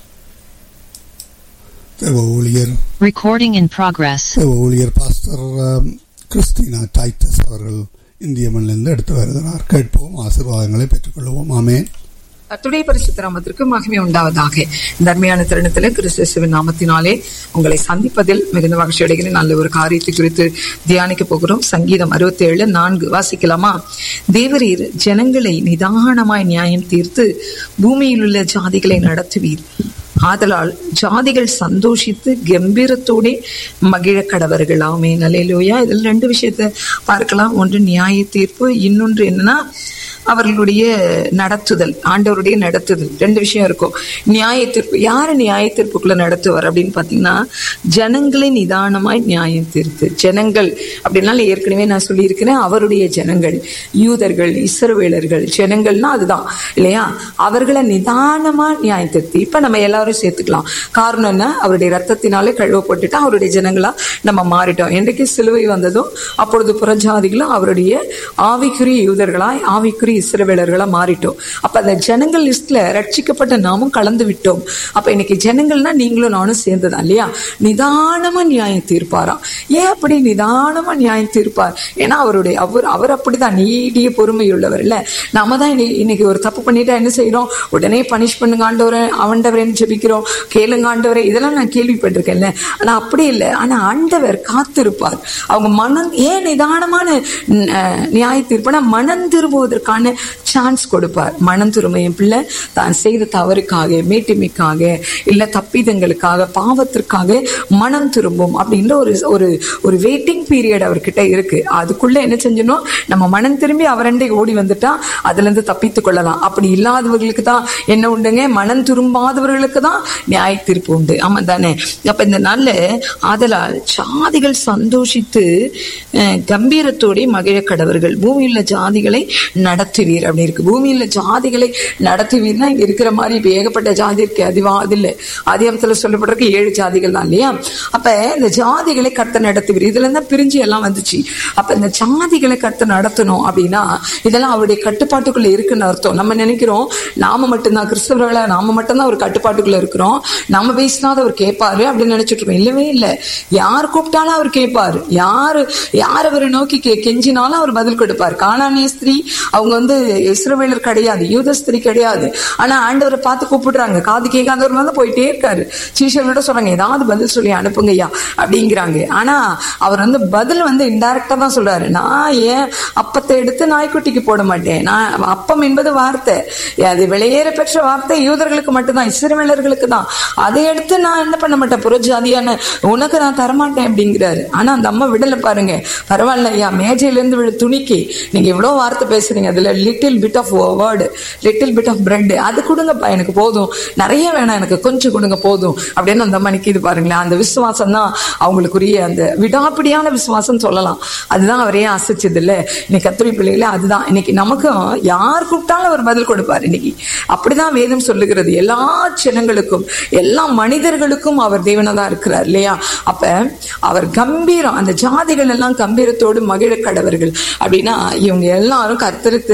தேவ ஊழியர் Recording in progress. தேவ ஊழியர் பாஸ்டர் ஆம், கிறிஸ்டினா டைட்டஸ் அவர்கள் இந்திய மண்ணிலிருந்து எடுத்து வருகிறார் கேட்போம் ஆசீர்வாதங்களை பெற்றுக்கொள்வோம் ஆமேன் கர்த்தருடைய பரிசுத்த நாமத்திற்கு மகிமை உண்டாவதாக இந்த அருமையான தருணத்தில் கிறிஸ்துவின் நாமத்தினாலே உங்களை சந்திப்பதில் மிகுந்த மகிழ்ச்சி அடைகிறேன் நல்ல ஒரு காரியத்தை குறித்து தியானிக்க போகிறோம் சங்கீதம் அறுபத்தி ஏழு நான்கு வாசிக்கலாமா தேவரீர் ஜனங்களை நிதானமாய் நியாயம் தீர்த்து பூமியில் உள்ள ஜாதிகளை நடத்துவீர் ஆதலால் ஜாதிகள் சந்தோஷித்து கம்பீரத்தோட மகிழ கடவர்கள் ஆமே நலையிலோயா இதில் ரெண்டு விஷயத்த பார்க்கலாம் ஒன்று நியாய தீர்ப்பு இன்னொன்று என்னன்னா அவர்களுடைய நடத்துதல் ஆண்டவருடைய நடத்துதல் ரெண்டு விஷயம் இருக்கும் நியாய தீர்ப்பு யாரு நியாய தீர்ப்புக்குள்ள நடத்துவார் அப்படின்னு பாத்தீங்கன்னா ஜனங்களை நிதானமாய் நியாயம் தீர்த்து ஜனங்கள் அப்படின்னால ஏற்கனவே நான் சொல்லியிருக்கிறேன் அவருடைய ஜனங்கள் யூதர்கள் இஸ்ரவேலர்கள் ஜனங்கள்னா அதுதான் இல்லையா அவர்களை நிதானமா நியாயம் தீர்த்து இப்ப நம்ம எல்லாரும் சேர்த்துக்கலாம் காரணம் என்ன அவருடைய ரத்தத்தினாலே கழுவப்பட்டுட்டு அவருடைய ஜனங்களா நம்ம மாறிட்டோம் என்றைக்கு சிலுவை வந்ததோ அப்பொழுது புறஜாதிகளும் அவருடைய ஆவிக்குரிய யூதர்களாய் ஆவிக்குரிய இஸ்ரவேலர்களா மாறிட்டோம் அப்ப அந்த ஜனங்கள் லிஸ்ட்ல ரட்சிக்கப்பட்ட நாமும் கலந்து விட்டோம் அப்ப இன்னைக்கு ஜனங்கள்னா நீங்களும் நானும் சேர்ந்ததா இல்லையா நிதானமா நியாயம் தீர்ப்பாராம் ஏன் அப்படி நிதானமா நியாயம் தீர்ப்பார் ஏன்னா அவருடைய அவர் அவர் அப்படிதான் நீடிய பொறுமை உள்ளவர் இல்ல நாம தான் இன்னை- இன்னைக்கு ஒரு தப்பு பண்ணிட்டா என்ன செய்யறோம் உடனே பனிஷ் பண்ணுங்க ஆண்டவரை ஆண்டவரேன்னு ஜெபிக்கிறோம் கேளுங்க ஆண்டவரே இதெல்லாம் நான் கேள்விப்பட்டிருக்கேன்ல ஆனா அப்படி இல்லை ஆனா ஆண்டவர் காத்திருப்பார் அவங்க மனம் ஏன் நிதானமான ம், அஹ், நியாய தீர்ப்புனா மனம் திரும்புவதற்கான சான்ஸ் கொடுப்பார் மனம் திரும்ப என் பிள்ளை தான் செய்த தவறுக்காக மேட்டிமைக்காக இல்ல தப்பிதங்களுக்காக பாவத்திற்காக மனம் திரும்பும் அப்படின்ற ஒரு ஒரு ஒரு வெயிட்டிங் பீரியட் அவர்கிட்ட இருக்கு அதுக்குள்ள என்ன செஞ்சணும் நம்ம மனம் திரும்பி அவரண்டை ஓடி வந்துட்டா அதுல இருந்து தப்பித்துக் கொள்ளலாம் அப்படி இல்லாதவர்களுக்கு தான் என்ன உண்டுங்க மனம் திரும்பாதவர்களுக்கு தான் நியாய தீர்ப்பு உண்டு ஆமா தானே அப்ப இந்த நாள்ல ஆதலால் ஜாதிகள் சந்தோஷித்து அஹ், கம்பீரத்தோட மகிழ கடவர்கள் பூமியுள்ள ஜாதிகளை நடத்துவீர் அப்படி இருக்கு பூமியுள்ள ஜாதிகளை நடத்துவீர்னா இங்க இருக்கிற மாதிரி இப்ப ஏகப்பட்ட ஜாதி இருக்கு அதிவா அது இல்ல அதிகாரத்துல சொல்லப்பட்டிருக்கு ஏழு ஜாதிகள் தான் இல்லையா அப்ப இந்த ஜாதிகளை கர்த்த நடத்துவீர் இதுல இருந்தா பிரிஞ்சு எல்லாம் வந்துச்சு அப்ப இந்த ஜாதிகளை கர்த்த நடத்தணும் அப்படின்னா இதெல்லாம் அவருடைய கட்டுப்பாட்டுக்குள்ள இருக்குன்னு அர்த்தம் நம்ம நினைக்கிறோம் நாம மட்டும்தான் கிறிஸ்தவர்களா நாம மட்டும்தான் ஒரு கட்டுப்பாட்டுக்குள்ள இருக்கிறோம் நம்ம பேசினாத அவர் கேட்பாரு அப்படின்னு நினைச்சிட்டு இருக்கோம் இல்லவே இல்ல யார் கூப்பிட்டாலும் அவர் கேட்பாரு யாரு யார் அவரை நோக்கி கே கெஞ்சினாலும் அவர் பதில் கொடுப்பார் காணானிய ஸ்திரீ அவங்க வந்து இஸ்ரவேலர் கிடையாது யூத ஸ்திரீ கிடையாது ஆனா ஆண்டவரை பார்த்து கூப்பிடுறாங்க காது கேட்காதவர் வந்து போயிட்டே இருக்காரு சீஷர்களோட சொல்றாங்க ஏதாவது பதில் சொல்லி அனுப்புங்கய்யா அப்படிங்கிறாங்க ஆனா அவர் வந்து பதில் வந்து இன்டைரக்டா தான் சொல்றாரு நான் ஏன் அப்பத்தை எடுத்து நாய்க்குட்டிக்கு போட மாட்டேன் நான் அப்பம் என்பது வார்த்தை அது வெளியேற பெற்ற வார்த்தை யூதர்களுக்கு மட்டும்தான் இஸ்ரவேலர்களுக்கு தான் அதை எடுத்து நான் என்ன பண்ண மாட்டேன் புறஜாதியான உனக்கு நான் தரமாட்டேன் அப்படிங்கிறாரு ஆனா அந்த அம்மா விடல பாருங்க பரவாயில்ல ஐயா மேஜையில இருந்து விழ துணிக்கு நீங்க இவ்வளவு வார்த்தை பேசுறீங்க அதுல little bit of word little bit of bread அது கொடுங்கப்பா எனக்கு போதும் நிறைய வேணாம் எனக்கு கொஞ்சம் கொடுங்க போதும் அப்படின்னு அந்த அம்மா நிக்கிது பாருங்களேன் அந்த விசுவாசம் தான் அவங்களுக்குரிய அந்த விடாப்பிடியான விசுவாசம் சொல்லலாம் அதுதான் அவரே அசைச்சது இல்ல இன்னைக்கு கத்திரி பிள்ளைகளே அதுதான் இன்னைக்கு நமக்கும் யார் கூப்பிட்டாலும் அவர் பதில் கொடுப்பார் இன்னைக்கு அப்படிதான் வேதம் சொல்லுகிறது எல்லா ஜனங்களுக்கும் எல்லா மனிதர்களுக்கும் அவர் தேவனதா இருக்கிறார் இல்லையா அப்ப அவர் கம்பீரம் அந்த ஜாதிகள் எல்லாம் கம்பீரத்தோடு மகிழ கடவர்கள் அப்படின்னா இவங்க எல்லாரும் கர்த்தரை தெரிஞ்சுப்பாங்க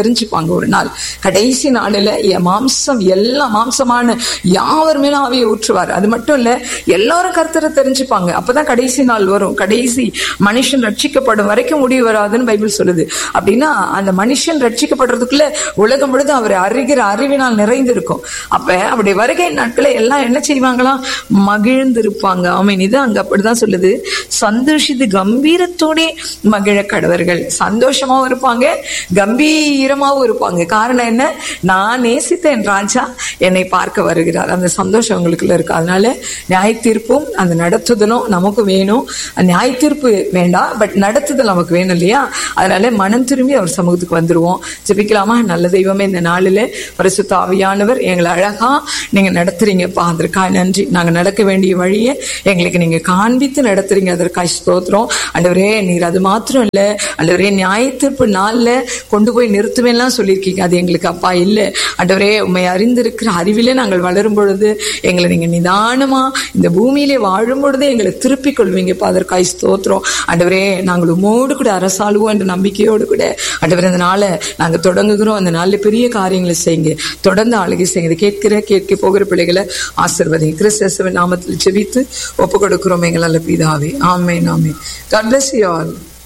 ஊற்றுவாங்க ஒரு நாள் கடைசி நாளில் என் மாம்சம் எல்லா மாம்சமான யாவர் மேலும் ஆவியை ஊற்றுவார் அது மட்டும் இல்ல எல்லாரும் கர்த்தரை தெரிஞ்சுப்பாங்க அப்பதான் கடைசி நாள் வரும் கடைசி மனுஷன் ரட்சிக்கப்படும் வரைக்கும் முடிவு வராதுன்னு பைபிள் சொல்லுது அப்படின்னா அந்த மனுஷன் ரட்சிக்கப்படுறதுக்குள்ள உலகம் முழுதும் அவர் அறிகிற அறிவினால் நிறைந்திருக்கும் அப்ப அப்படி வருகை நாட்களை எல்லாம் என்ன செய்வாங்களாம் மகிழ்ந்திருப்பாங்க ஆமீன் இது அங்க அப்படிதான் சொல்லுது சந்தோஷித்து கம்பீரத்தோட மகிழ கடவர்கள் சந்தோஷமாவும் இருப்பாங்க கம்பீரமாவும் இருப்பாங்க காரணம் என்ன நான் நேசித்த என் ராஜா என்னை பார்க்க வருகிறார் அந்த சந்தோஷம் அவங்களுக்குள்ள இருக்கு அதனால நியாய தீர்ப்பும் அந்த நடத்துதலும் நமக்கு வேணும் அந்த நியாய தீர்ப்பு வேண்டாம் பட் நடத்துதல் நமக்கு வேணும் இல்லையா அதனால மனம் திரும்பி அவர் சமூகத்துக்கு வந்துருவோம் ஜெபிக்கலாமா நல்ல தெய்வமே இந்த நாளில் பரிசுத்த ஆவியானவர் எங்களை அழகா நீங்க நடத்துறீங்கப்பா அதற்காக நன்றி நாங்க நடக்க வேண்டிய வழியை எங்களுக்கு நீங்க காண்பித்து நடத்துறீங்க அதற்காக ஸ்தோத்திரம் ஆண்டவரே நீர் அது மாத்திரம் இல்ல ஆண்டவரே நியாய தீர்ப்பு நாள்ல கொண்டு போய் நிறுத்துவேன்லாம் சொல்லியிருக்கீங்க அது எங்களுக்கு அப்பா இல்ல ஆண்டவரே உண்மை அறிந்திருக்கிற அறிவிலே நாங்கள் வளரும் பொழுது எங்களை நீங்க நிதானமா இந்த பூமியிலே வாழும் பொழுது எங்களை திருப்பிக் கொள்வீங்கப்பா அதற்காக ஸ்தோத்திரம் ஆண்டவரே நாங்கள் உமோடு கூட அரசாளுவோம் என்ற நம்பிக்கையோடு கூட ஆண்டவரே இந்த நாளை நாங்க தொடங்குகிறோம் அந்த நாள்ல பெரிய காரியங்களை செய்யுங்க தொடர்ந்து ஆளுகை செய்யுங்க இதை கேட்கிற கேட்க போகிற பிள்ளைகளை ஆசிர்வதி கிறிஸ்தவ நாமத்தில் ஜெபித்து ஒப்பு கொடுக்கிறோம் எங்கள் நல்ல பிதாவே ஆமே ஆமே God bless you all.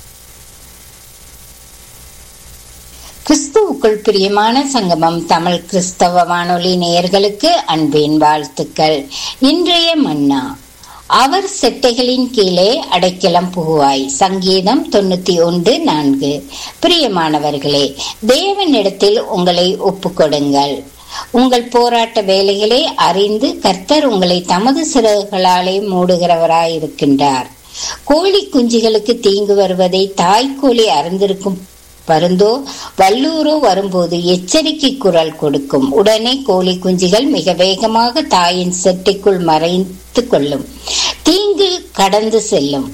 கிறிஸ்துவுக்குள் பிரியமான சங்கமம் தமிழ் கிறிஸ்தவ வானொலி நேயர்களுக்கு அன்பின் வாழ்த்துக்கள் இன்றைய மன்னா அவர் செட்டைகளின் கீழே அடைக்கலம் புகுவாய் சங்கீதம் தொண்ணூத்தி ஒன்று நான்கு பிரியமானவர்களே தேவனிடத்தில் உங்களை ஒப்புக்கொடுங்கள் உங்கள் போராட்ட வேலைகளை அறிந்து கர்த்தர் உங்களை தமது சிறகுகளாலே மூடுகிறவராயிருக்கின்றார் கோழி குஞ்சுகளுக்கு தீங்கு வருவதை தாய்க்கோழி அறிந்திருக்கும் பருந்தோ வல்லூரோ வரும்போது எச்சரிக்கை குரல் கொடுக்கும் உடனே கோழி குஞ்சுகள் மிக வேகமாக தாயின் செட்டைக்குள் மறைத்து கொள்ளும் தீங்கு கடந்து செல்லும்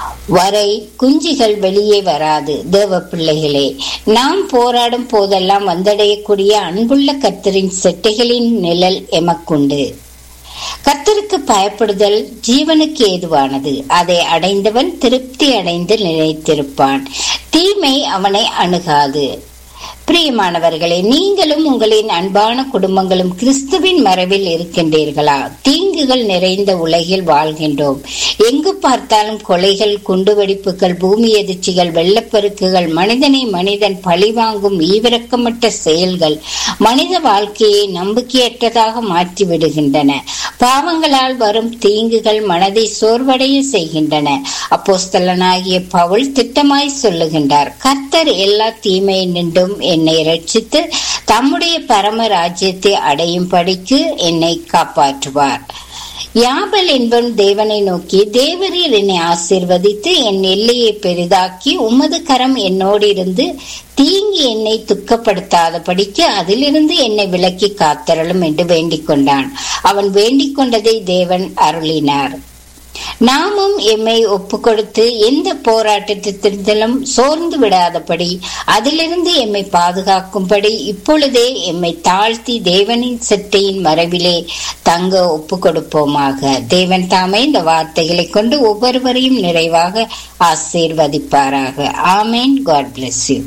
வரை குஞ்சுகள் வெளியே வராது தேவ பிள்ளைகளே நாம் போராடும் போதெல்லாம் வந்தடையக்கூடிய அன்புள்ள கர்த்தரின் செட்டைகளின் நிழல் எமக்குண்டு கர்த்தருக்கு பயப்படுதல் ஜீவனுக்கு ஏதுவானது அதை அடைந்தவன் திருப்தி அடைந்து நிலைத்திருப்பான் தீமை அவனை அணுகாது பிரியமானவர்களே நீங்களும் உங்களின் அன்பான குடும்பங்களும் கிறிஸ்துவின் மரபில் இருக்கின்றீர்களா தீங்குகள் நிறைந்த உலகில் வாழ்கின்றோம் எங்கு பார்த்தாலும் கொலைகள் குண்டுவெடிப்புகள் பூமி எதிர்ச்சிகள் வெள்ளப்பெருக்குகள் மனிதனை மனிதன் பழிவாங்கும் ஈவிரக்கமற்ற செயல்கள் மனித வாழ்க்கையை நம்பிக்கையற்றதாக மாற்றி விடுகின்றன பாவங்களால் வரும் தீங்குகள் மனதை சோர்வடைய செய்கின்றன அப்போஸ்தலனாகிய பவுல் திட்டமாய் சொல்லுகின்றார் கர்த்தர் எல்லா தீமை நின்றும் என்னை ரட்சித்து தம்முடைய பரம ராஜ்யத்தை அடையும் படிக்கு என்னை காப்பாற்றுவார் யாபல் என்பவன் தேவனை நோக்கி தேவரீர் என்னை ஆசீர்வதித்து என் எல்லையை பெரிதாக்கி உமது கரம் என்னோடு இருந்து தீங்கி என்னை துக்கப்படுத்தாதபடிக்கு அதிலிருந்து என்னை விலக்கி காத்தரலும் என்று வேண்டிக் கொண்டான் அவன் வேண்டிக் கொண்டதை தேவன் அருளினார் நாமும் எம்மை ஒப்பு கொடுத்து எந்த போராட்டத்திலும் சோர்ந்து விடாதபடி அதிலிருந்து எம்மை பாதுகாக்கும்படி இப்பொழுதே எம்மை தாழ்த்தி தேவனின் செட்டையின் மறைவிலே தங்க ஒப்பு கொடுப்போமாக தேவன் தாமே இந்த வார்த்தைகளை கொண்டு ஒவ்வொருவரையும் நிறைவாக ஆசீர்வதிப்பாராக ஆமேன் காட் பிளஸ் யூ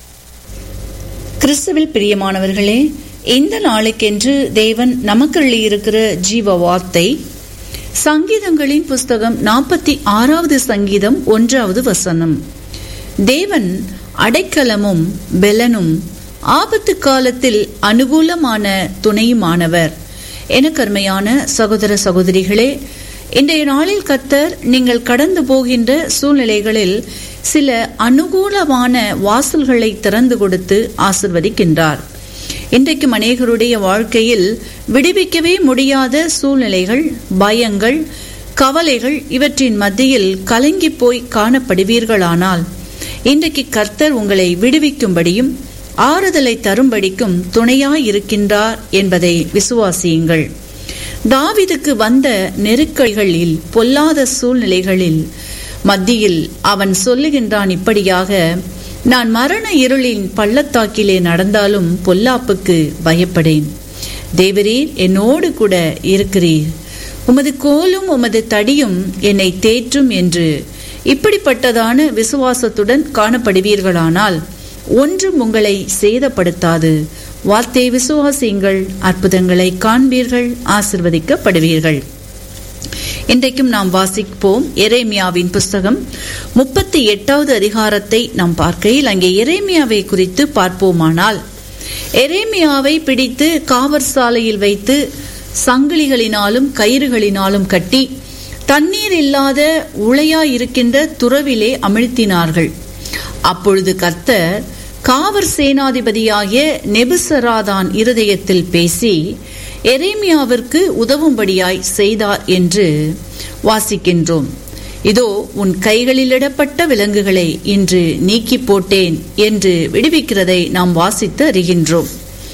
கிறிஸ்துவில் பிரியமானவர்களே இந்த நாளுக்கென்று தேவன் நமக்கு இருக்கிற ஜீவ வார்த்தை சங்கீதங்களின் புஸ்தகம் நாற்பத்தி ஆறாவது சங்கீதம் ஒன்றாவது வசனம் தேவன் அடைக்கலமும் பெலனும் ஆபத்து காலத்தில் அனுகூலமான துணையுமானவர் என கருமையான சகோதர சகோதரிகளே இன்றைய நாளில் கத்தர் நீங்கள் கடந்து போகின்ற சூழ்நிலைகளில் சில அனுகூலமான வாசல்களை திறந்து கொடுத்து ஆசிர்வதிக்கின்றார் இன்றைக்கும் அநேகருடைய வாழ்க்கையில் விடுவிக்கவே முடியாத சூழ்நிலைகள் பயங்கள் கவலைகள் இவற்றின் மத்தியில் கலங்கி போய் காணப்படுவீர்களானால் இன்றைக்கு கர்த்தர் உங்களை விடுவிக்கும்படியும் ஆறுதலை தரும்படிக்கும் துணையாயிருக்கின்றார் என்பதை விசுவாசியுங்கள் தாவிதுக்கு வந்த நெருக்கடிகளில் பொல்லாத சூழ்நிலைகளில் மத்தியில் அவன் சொல்லுகின்றான் இப்படியாக நான் மரண இருளின் பள்ளத்தாக்கிலே நடந்தாலும் பொல்லாப்புக்கு பயப்படேன் தேவரீர் என்னோடு கூட இருக்கிறீர் உமது கோலும் உமது தடியும் என்னை தேற்றும் என்று இப்படிப்பட்டதான விசுவாசத்துடன் காணப்படுவீர்களானால் ஒன்றும் உங்களை சேதப்படுத்தாது வார்த்தை விசுவாசியுங்கள் அற்புதங்களை காண்பீர்கள் ஆசிர்வதிக்கப்படுவீர்கள் இன்றைக்கும் நாம் வாசிப்போம் எரேமியாவின் புஸ்தகம் முப்பத்தி எட்டாவது அதிகாரத்தை நாம் பார்க்கையில் அங்கே எரேமியாவை குறித்து பார்ப்போமானால் எரேமியாவை பிடித்து காவற் சாலையில் வைத்து சங்கிலிகளினாலும் கயிறுகளினாலும் கட்டி தண்ணீர் இல்லாத உளையாய் இருக்கின்ற துறவிலே அமிழ்த்தினார்கள் அப்பொழுது கர்த்தர் காவற் சேனாதிபதியாகிய நெபுசராதான் இருதயத்தில் பேசி எரேமியாவிற்கு உதவும்படியாய் செய்தார் என்று வாசிக்கின்றோம் இதோ உன் கைகளிலிடப்பட்ட விலங்குகளை இன்று நீக்கி போட்டேன் என்று விடுவிக்கிறதை நாம் வாசித்து அறிகின்றோம்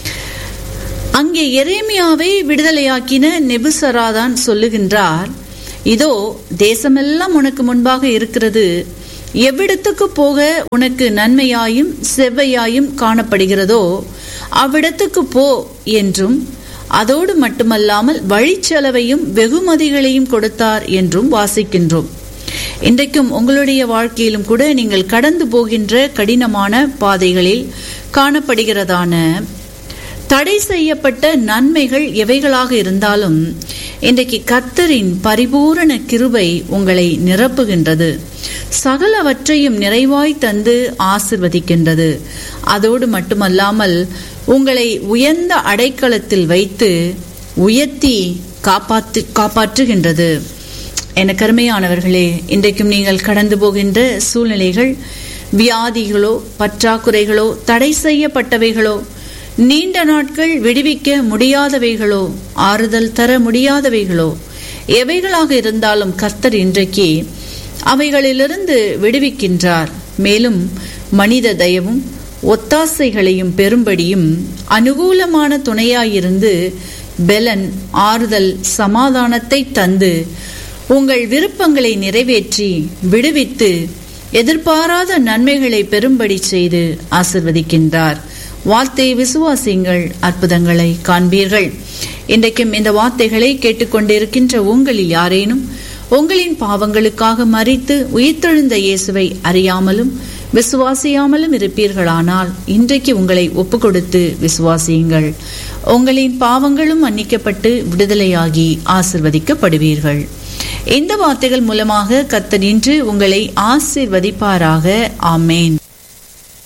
அங்கே எரேமியாவை விடுதலையாக்கின நெபுசராதான் சொல்லுகின்றார் இதோ தேசமெல்லாம் உனக்கு முன்பாக இருக்கிறது எவ்விடத்துக்கு போக உனக்கு நன்மையாயும் செவ்வையாயும் காணப்படுகிறதோ அவ்விடத்துக்கு போ என்றும் அதோடு மட்டுமல்லாமல் வழிச்செலவையும் வெகுமதிகளையும் கொடுத்தார் என்றும் வாசிக்கின்றோம் இன்றைக்கும் உங்களுடைய வாழ்க்கையிலும் கூட நீங்கள் கடந்து போகின்ற கடினமான பாதைகளில் காணப்படுகிறதான தடை செய்யப்பட்ட நன்மைகள் எவைகளாக இருந்தாலும் இன்றைக்கு கர்த்தரின் பரிபூரண கிருபை உங்களை நிரப்புகின்றது சகலவற்றையும் நிறைவாய் தந்து ஆசிர்வதிக்கின்றது அதோடு மட்டுமல்லாமல் உங்களை உயர்ந்த அடைக்கலத்தில் வைத்து உயர்த்தி காப்பாற்று காப்பாற்றுகின்றது என கருமையானவர்களே இன்றைக்கும் நீங்கள் கடந்து போகின்ற சூழ்நிலைகள் வியாதிகளோ பற்றாக்குறைகளோ தடை செய்யப்பட்டவைகளோ நீண்ட நாட்கள் விடுவிக்க முடியாதவைகளோ ஆறுதல் தர முடியாதவைகளோ எவைகளாக இருந்தாலும் கர்த்தர் இன்றைக்கு அவைகளிலிருந்து விடுவிக்கின்றார் மேலும் மனித தயவும் ஒத்தாசைகளையும் பெறும்படியும் அனுகூலமான துணையாயிருந்து பெலன் ஆறுதல் சமாதானத்தை தந்து உங்கள் விருப்பங்களை நிறைவேற்றி விடுவித்து எதிர்பாராத நன்மைகளை பெறும்படி செய்து ஆசிர்வதிக்கின்றார் வார்த்தை விசுவாசிங்கள் அற்புதங்களை காண்பீர்கள் இன்றைக்கும் இந்த வார்த்தைகளை கேட்டுக்கொண்டிருக்கின்ற உங்களில் யாரேனும் உங்களின் பாவங்களுக்காக மறித்து உயிர்த்தெழுந்த இயேசுவை அறியாமலும் விசுவாசியாமலும் இருப்பீர்களானால் இன்றைக்கு உங்களை ஒப்பு கொடுத்து விசுவாசியுங்கள் உங்களின் பாவங்களும் மன்னிக்கப்பட்டு விடுதலையாகி ஆசிர்வதிக்கப்படுவீர்கள் இந்த வார்த்தைகள் மூலமாக கத்தர் இன்று உங்களை ஆசிர்வதிப்பாராக ஆமேன்